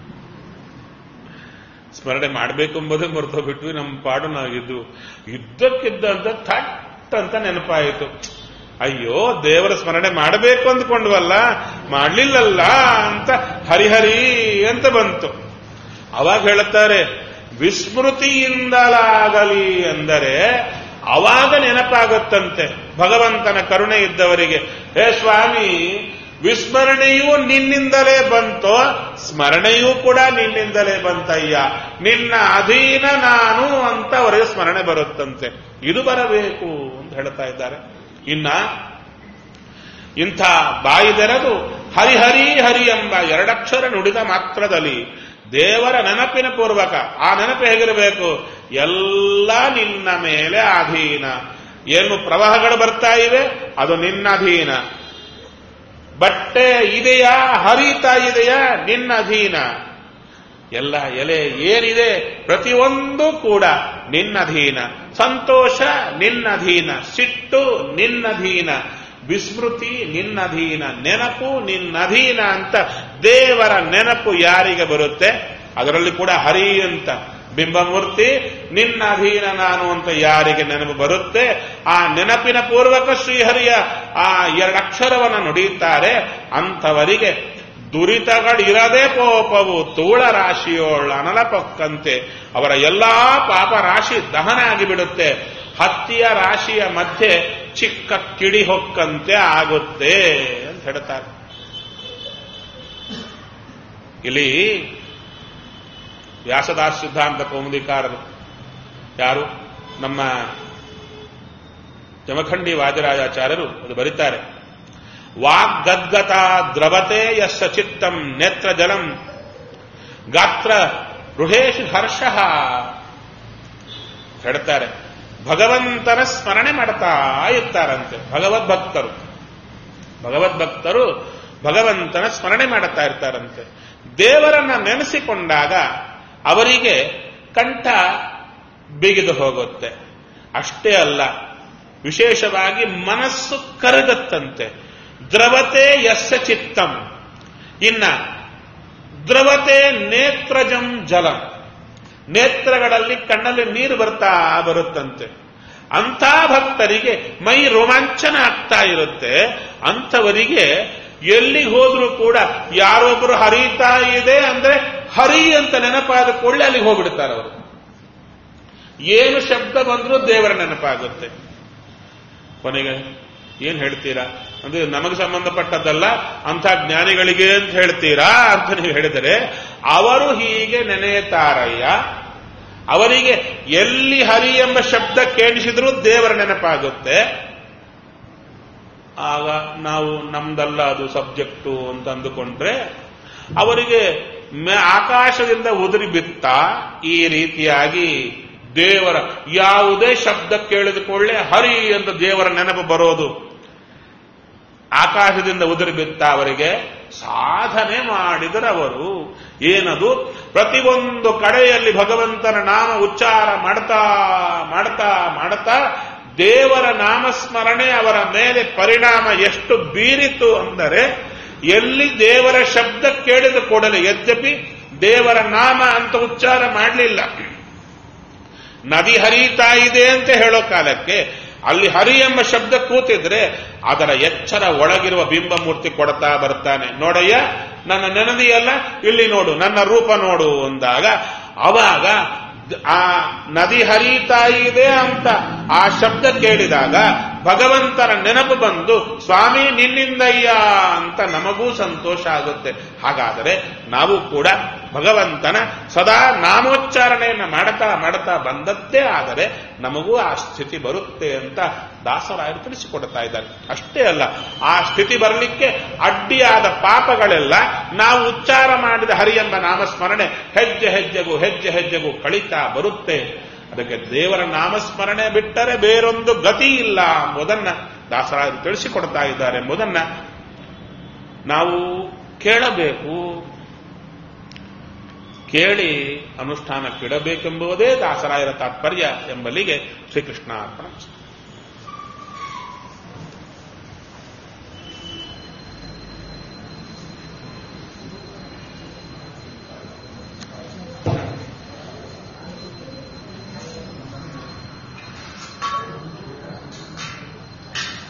[SPEAKER 1] ಸ್ಮರಣೆ ಮಾಡಬೇಕೆಂಬುದೇ ಮರ್ತೋಗ್ಬಿಟ್ವಿ ನಮ್ಮ ಪಾಡು ನಾವಿದ್ದು ಇದ್ದಕ್ಕಿದ್ದಂತ ಥಟ್ ಅಂತ ನೆನಪಾಯಿತು ಅಯ್ಯೋ ದೇವರ ಸ್ಮರಣೆ ಮಾಡಬೇಕು ಅಂದ್ಕೊಂಡ್ವಲ್ಲ ಮಾಡ್ಲಿಲ್ಲಲ್ಲ ಅಂತ ಹರಿಹರಿ ಅಂತ ಬಂತು ಅವಾಗ ಹೇಳುತ್ತಾರೆ ವಿಸ್ಮೃತಿಯಿಂದಲಾಗಲಿ ಅಂದರೆ ಅವಾಗ ನೆನಪಾಗುತ್ತಂತೆ ಭಗವಂತನ ಕರುಣೆ ಇದ್ದವರಿಗೆ ಹೇ ಸ್ವಾಮಿ ವಿಸ್ಮರಣೆಯೂ ನಿನ್ನಿಂದಲೇ ಬಂತೋ ಸ್ಮರಣೆಯೂ ಕೂಡ ನಿನ್ನಿಂದಲೇ ಬಂತಯ್ಯ ನಿನ್ನ ಅಧೀನ ನಾನು ಅಂತ ಅವರಿಗೆ ಸ್ಮರಣೆ ಬರುತ್ತಂತೆ ಇದು ಬರಬೇಕು ಅಂತ ಹೇಳ್ತಾ ಇದ್ದಾರೆ ಇನ್ನ ಇಂಥ ಬಾಯಿದೆರದು ಹರಿಹರಿ ಹರಿ ಎಂಬ ಎರಡಕ್ಷರ ನುಡಿದ ಮಾತ್ರದಲ್ಲಿ ದೇವರ ನೆನಪಿನ ಪೂರ್ವಕ ಆ ನೆನಪು ಹೇಗಿರಬೇಕು ಎಲ್ಲ ನಿನ್ನ ಮೇಲೆ ಅಧೀನ ಏನು ಪ್ರವಾಹಗಳು ಬರ್ತಾ ಇವೆ ಅದು ನಿನ್ನ ಅಧೀನ ಬಟ್ಟೆ ಇದೆಯಾ ಹರಿತಾ ಇದೆಯಾ ನಿನ್ನ ಅಧೀನ ಎಲ್ಲ ಎಲೆ ಏನಿದೆ ಪ್ರತಿಯೊಂದು ಕೂಡ ನಿನ್ನಧೀನ ಸಂತೋಷ ನಿನ್ನಧೀನ ಸಿಟ್ಟು ನಿನ್ನಧೀನ ವಿಸ್ಮೃತಿ ನಿನ್ನಧೀನ ನೆನಪು ನಿನ್ನಧೀನ ಅಂತ ದೇವರ ನೆನಪು ಯಾರಿಗೆ ಬರುತ್ತೆ ಅದರಲ್ಲಿ ಕೂಡ ಹರಿ ಅಂತ ಬಿಂಬಮೂರ್ತಿ ನಿನ್ನ ಅಧೀನ ನಾನು ಅಂತ ಯಾರಿಗೆ ನೆನಪು ಬರುತ್ತೆ ಆ ನೆನಪಿನ ಪೂರ್ವಕ ಶ್ರೀಹರಿಯ ಆ ಎರಡಕ್ಷರವನ್ನು ನುಡಿಯುತ್ತಾರೆ ಅಂಥವರಿಗೆ ದುರಿತಗಳಿರದೆ ಪೋಪವು ತೂಳ ರಾಶಿಯೋಳ ಅನಲಪಕ್ಕಂತೆ ಅವರ ಎಲ್ಲಾ ಪಾಪ ರಾಶಿ ದಹನ ಆಗಿಬಿಡುತ್ತೆ ಹತ್ತಿಯ ರಾಶಿಯ ಮಧ್ಯೆ ಚಿಕ್ಕ ಕಿಡಿ ಹೊಕ್ಕಂತೆ ಆಗುತ್ತೆ ಅಂತ ಹೇಳ್ತಾರೆ ಇಲ್ಲಿ ವ್ಯಾಸದಾಸ ಸಿದ್ಧಾಂತ ಕೌಮುದಿಕಾರರು ಯಾರು ನಮ್ಮ ಜಮಖಂಡಿ ವಾಜರಾಜಾಚಾರ್ಯರು ಅದು ಬರೀತಾರೆ ವಾಗ್ಗದ್ಗತ ದ್ರವತೆ ಯಸ್ಸ ಚಿತ್ತಂ ನೇತ್ರ ಜಲಂ ಗಾತ್ರ ರುಹೇಶ್ ಹರ್ಷ ಹೇಳ್ತಾರೆ ಭಗವಂತನ ಸ್ಮರಣೆ ಮಾಡ್ತಾ ಇರ್ತಾರಂತೆ ಭಗವದ್ಭಕ್ತರು ಭಗವದ್ಭಕ್ತರು ಭಗವಂತನ ಸ್ಮರಣೆ ಮಾಡುತ್ತಾ ಇರ್ತಾರಂತೆ ದೇವರನ್ನ ನೆನೆಸಿಕೊಂಡಾಗ ಅವರಿಗೆ ಕಂಠ ಬಿಗಿದು ಹೋಗುತ್ತೆ ಅಷ್ಟೇ ಅಲ್ಲ ವಿಶೇಷವಾಗಿ ಮನಸ್ಸು ಕರಗತ್ತಂತೆ ದ್ರವತೆ ಯಸ್ಸ ಚಿತ್ತಂ ಇನ್ನ ದ್ರವತೆ ನೇತ್ರಜಂ ಜಲಂ ನೇತ್ರಗಳಲ್ಲಿ ಕಣ್ಣಲ್ಲಿ ನೀರು ಬರ್ತಾ ಬರುತ್ತಂತೆ ಅಂಥ ಭಕ್ತರಿಗೆ ಮೈ ರೋಮಾಂಚನ ಆಗ್ತಾ ಇರುತ್ತೆ ಅಂಥವರಿಗೆ ಎಲ್ಲಿಗೆ ಹೋದ್ರೂ ಕೂಡ ಯಾರೊಬ್ಬರು ಹರಿತಾ ಇದೆ ಅಂದ್ರೆ ಹರಿ ಅಂತ ನೆನಪಾದ ಕೂಡಲೇ ಅಲ್ಲಿಗೆ ಹೋಗ್ಬಿಡ್ತಾರೆ ಅವರು ಏನು ಶಬ್ದ ಬಂದರೂ ದೇವರ ನೆನಪಾಗುತ್ತೆ ಕೊನೆಗೆ ಏನ್ ಹೇಳ್ತೀರಾ ಅಂದ್ರೆ ನಮಗೆ ಸಂಬಂಧಪಟ್ಟದ್ದಲ್ಲ ಅಂಥ ಜ್ಞಾನಿಗಳಿಗೆ ಅಂತ ಹೇಳ್ತೀರಾ ಅಂತ ನೀವು ಹೇಳಿದರೆ ಅವರು ಹೀಗೆ ನೆನೆಯುತ್ತಾರಯ್ಯ ಅವರಿಗೆ ಎಲ್ಲಿ ಹರಿ ಎಂಬ ಶಬ್ದ ಕೇಳಿಸಿದ್ರೂ ದೇವರ ನೆನಪಾಗುತ್ತೆ ಆಗ ನಾವು ನಮ್ದಲ್ಲ ಅದು ಸಬ್ಜೆಕ್ಟು ಅಂತ ಅಂದುಕೊಂಡ್ರೆ ಅವರಿಗೆ ಮೆ- ಆಕಾಶದಿಂದ ಉದುರಿ ಬಿತ್ತ ಈ ರೀತಿಯಾಗಿ ದೇವರ ಯಾವುದೇ ಶಬ್ದ ಕೇಳಿದುಕೊಳ್ಳೆ ಹರಿ ಅಂತ ದೇವರ ನೆನಪು ಬರೋದು ಆಕಾಶದಿಂದ ಉದುರಿ ಬಿತ್ತ ಅವರಿಗೆ ಸಾಧನೆ ಮಾಡಿದರವರು ಏನದು ಪ್ರತಿಯೊಂದು ಕಡೆಯಲ್ಲಿ ಭಗವಂತನ ನಾಮ ಉಚ್ಚಾರ ಮಾಡ್ತಾ ಮಾಡ್ತಾ ಮಾಡ್ತಾ ದೇವರ ನಾಮಸ್ಮರಣೆ ಅವರ ಮೇಲೆ ಪರಿಣಾಮ ಎಷ್ಟು ಬೀರಿತು ಅಂದರೆ ಎಲ್ಲಿ ದೇವರ ಶಬ್ದ ಕೇಳಿದ ಕೂಡಲೇ ಯದ್ಯಪಿ ದೇವರ ನಾಮ ಅಂತ ಉಚ್ಚಾರ ಮಾಡಲಿಲ್ಲ ನದಿ ಹರಿತಾ ಇದೆ ಅಂತ ಹೇಳೋ ಕಾಲಕ್ಕೆ ಅಲ್ಲಿ ಹರಿ ಎಂಬ ಶಬ್ದ ಕೂತಿದ್ರೆ ಅದರ ಎಚ್ಚರ ಒಳಗಿರುವ ಬಿಂಬಮೂರ್ತಿ ಕೊಡ್ತಾ ಬರ್ತಾನೆ ನೋಡಯ್ಯ ನನ್ನ ನೆನದಿಯಲ್ಲ ಇಲ್ಲಿ ನೋಡು ನನ್ನ ರೂಪ ನೋಡು ಅಂದಾಗ ಅವಾಗ ಆ ನದಿ ಹರಿತಾ ಇದೆ ಅಂತ ಆ ಶಬ್ದ ಕೇಳಿದಾಗ ಭಗವಂತನ ನೆನಪು ಬಂದು ಸ್ವಾಮಿ ನಿನ್ನಿಂದಯ್ಯ ಅಂತ ನಮಗೂ ಸಂತೋಷ ಆಗುತ್ತೆ ಹಾಗಾದರೆ ನಾವು ಕೂಡ ಭಗವಂತನ ಸದಾ ನಾಮೋಚ್ಚಾರಣೆಯನ್ನು ಮಾಡ್ತಾ ಮಾಡ್ತಾ ಬಂದದ್ದೇ ಆದರೆ ನಮಗೂ ಆ ಸ್ಥಿತಿ ಬರುತ್ತೆ ಅಂತ ದಾಸರಾಯರು ತಿಳಿಸಿಕೊಡ್ತಾ ಇದ್ದಾರೆ ಅಷ್ಟೇ ಅಲ್ಲ ಆ ಸ್ಥಿತಿ ಬರಲಿಕ್ಕೆ ಅಡ್ಡಿಯಾದ ಪಾಪಗಳೆಲ್ಲ ನಾವು ಉಚ್ಚಾರ ಮಾಡಿದ ಹರಿ ಎಂಬ ನಾಮಸ್ಮರಣೆ ಹೆಜ್ಜೆ ಹೆಜ್ಜೆಗೂ ಹೆಜ್ಜೆ ಹೆಜ್ಜೆಗೂ ಕಳೀತಾ ಬರುತ್ತೆ ಅದಕ್ಕೆ ದೇವರ ನಾಮಸ್ಮರಣೆ ಬಿಟ್ಟರೆ ಬೇರೊಂದು ಗತಿ ಇಲ್ಲ ಎಂಬುದನ್ನ ದಾಸರಾಯರು ತಿಳಿಸಿಕೊಡ್ತಾ ಇದ್ದಾರೆ ಎಂಬುದನ್ನ ನಾವು ಕೇಳಬೇಕು ಕೇಳಿ ಅನುಷ್ಠಾನಕ್ಕಿಡಬೇಕೆಂಬುದೇ ದಾಸರಾಯರ ತಾತ್ಪರ್ಯ ಎಂಬಲ್ಲಿಗೆ ಶ್ರೀಕೃಷ್ಣ ಅರ್ಪಣ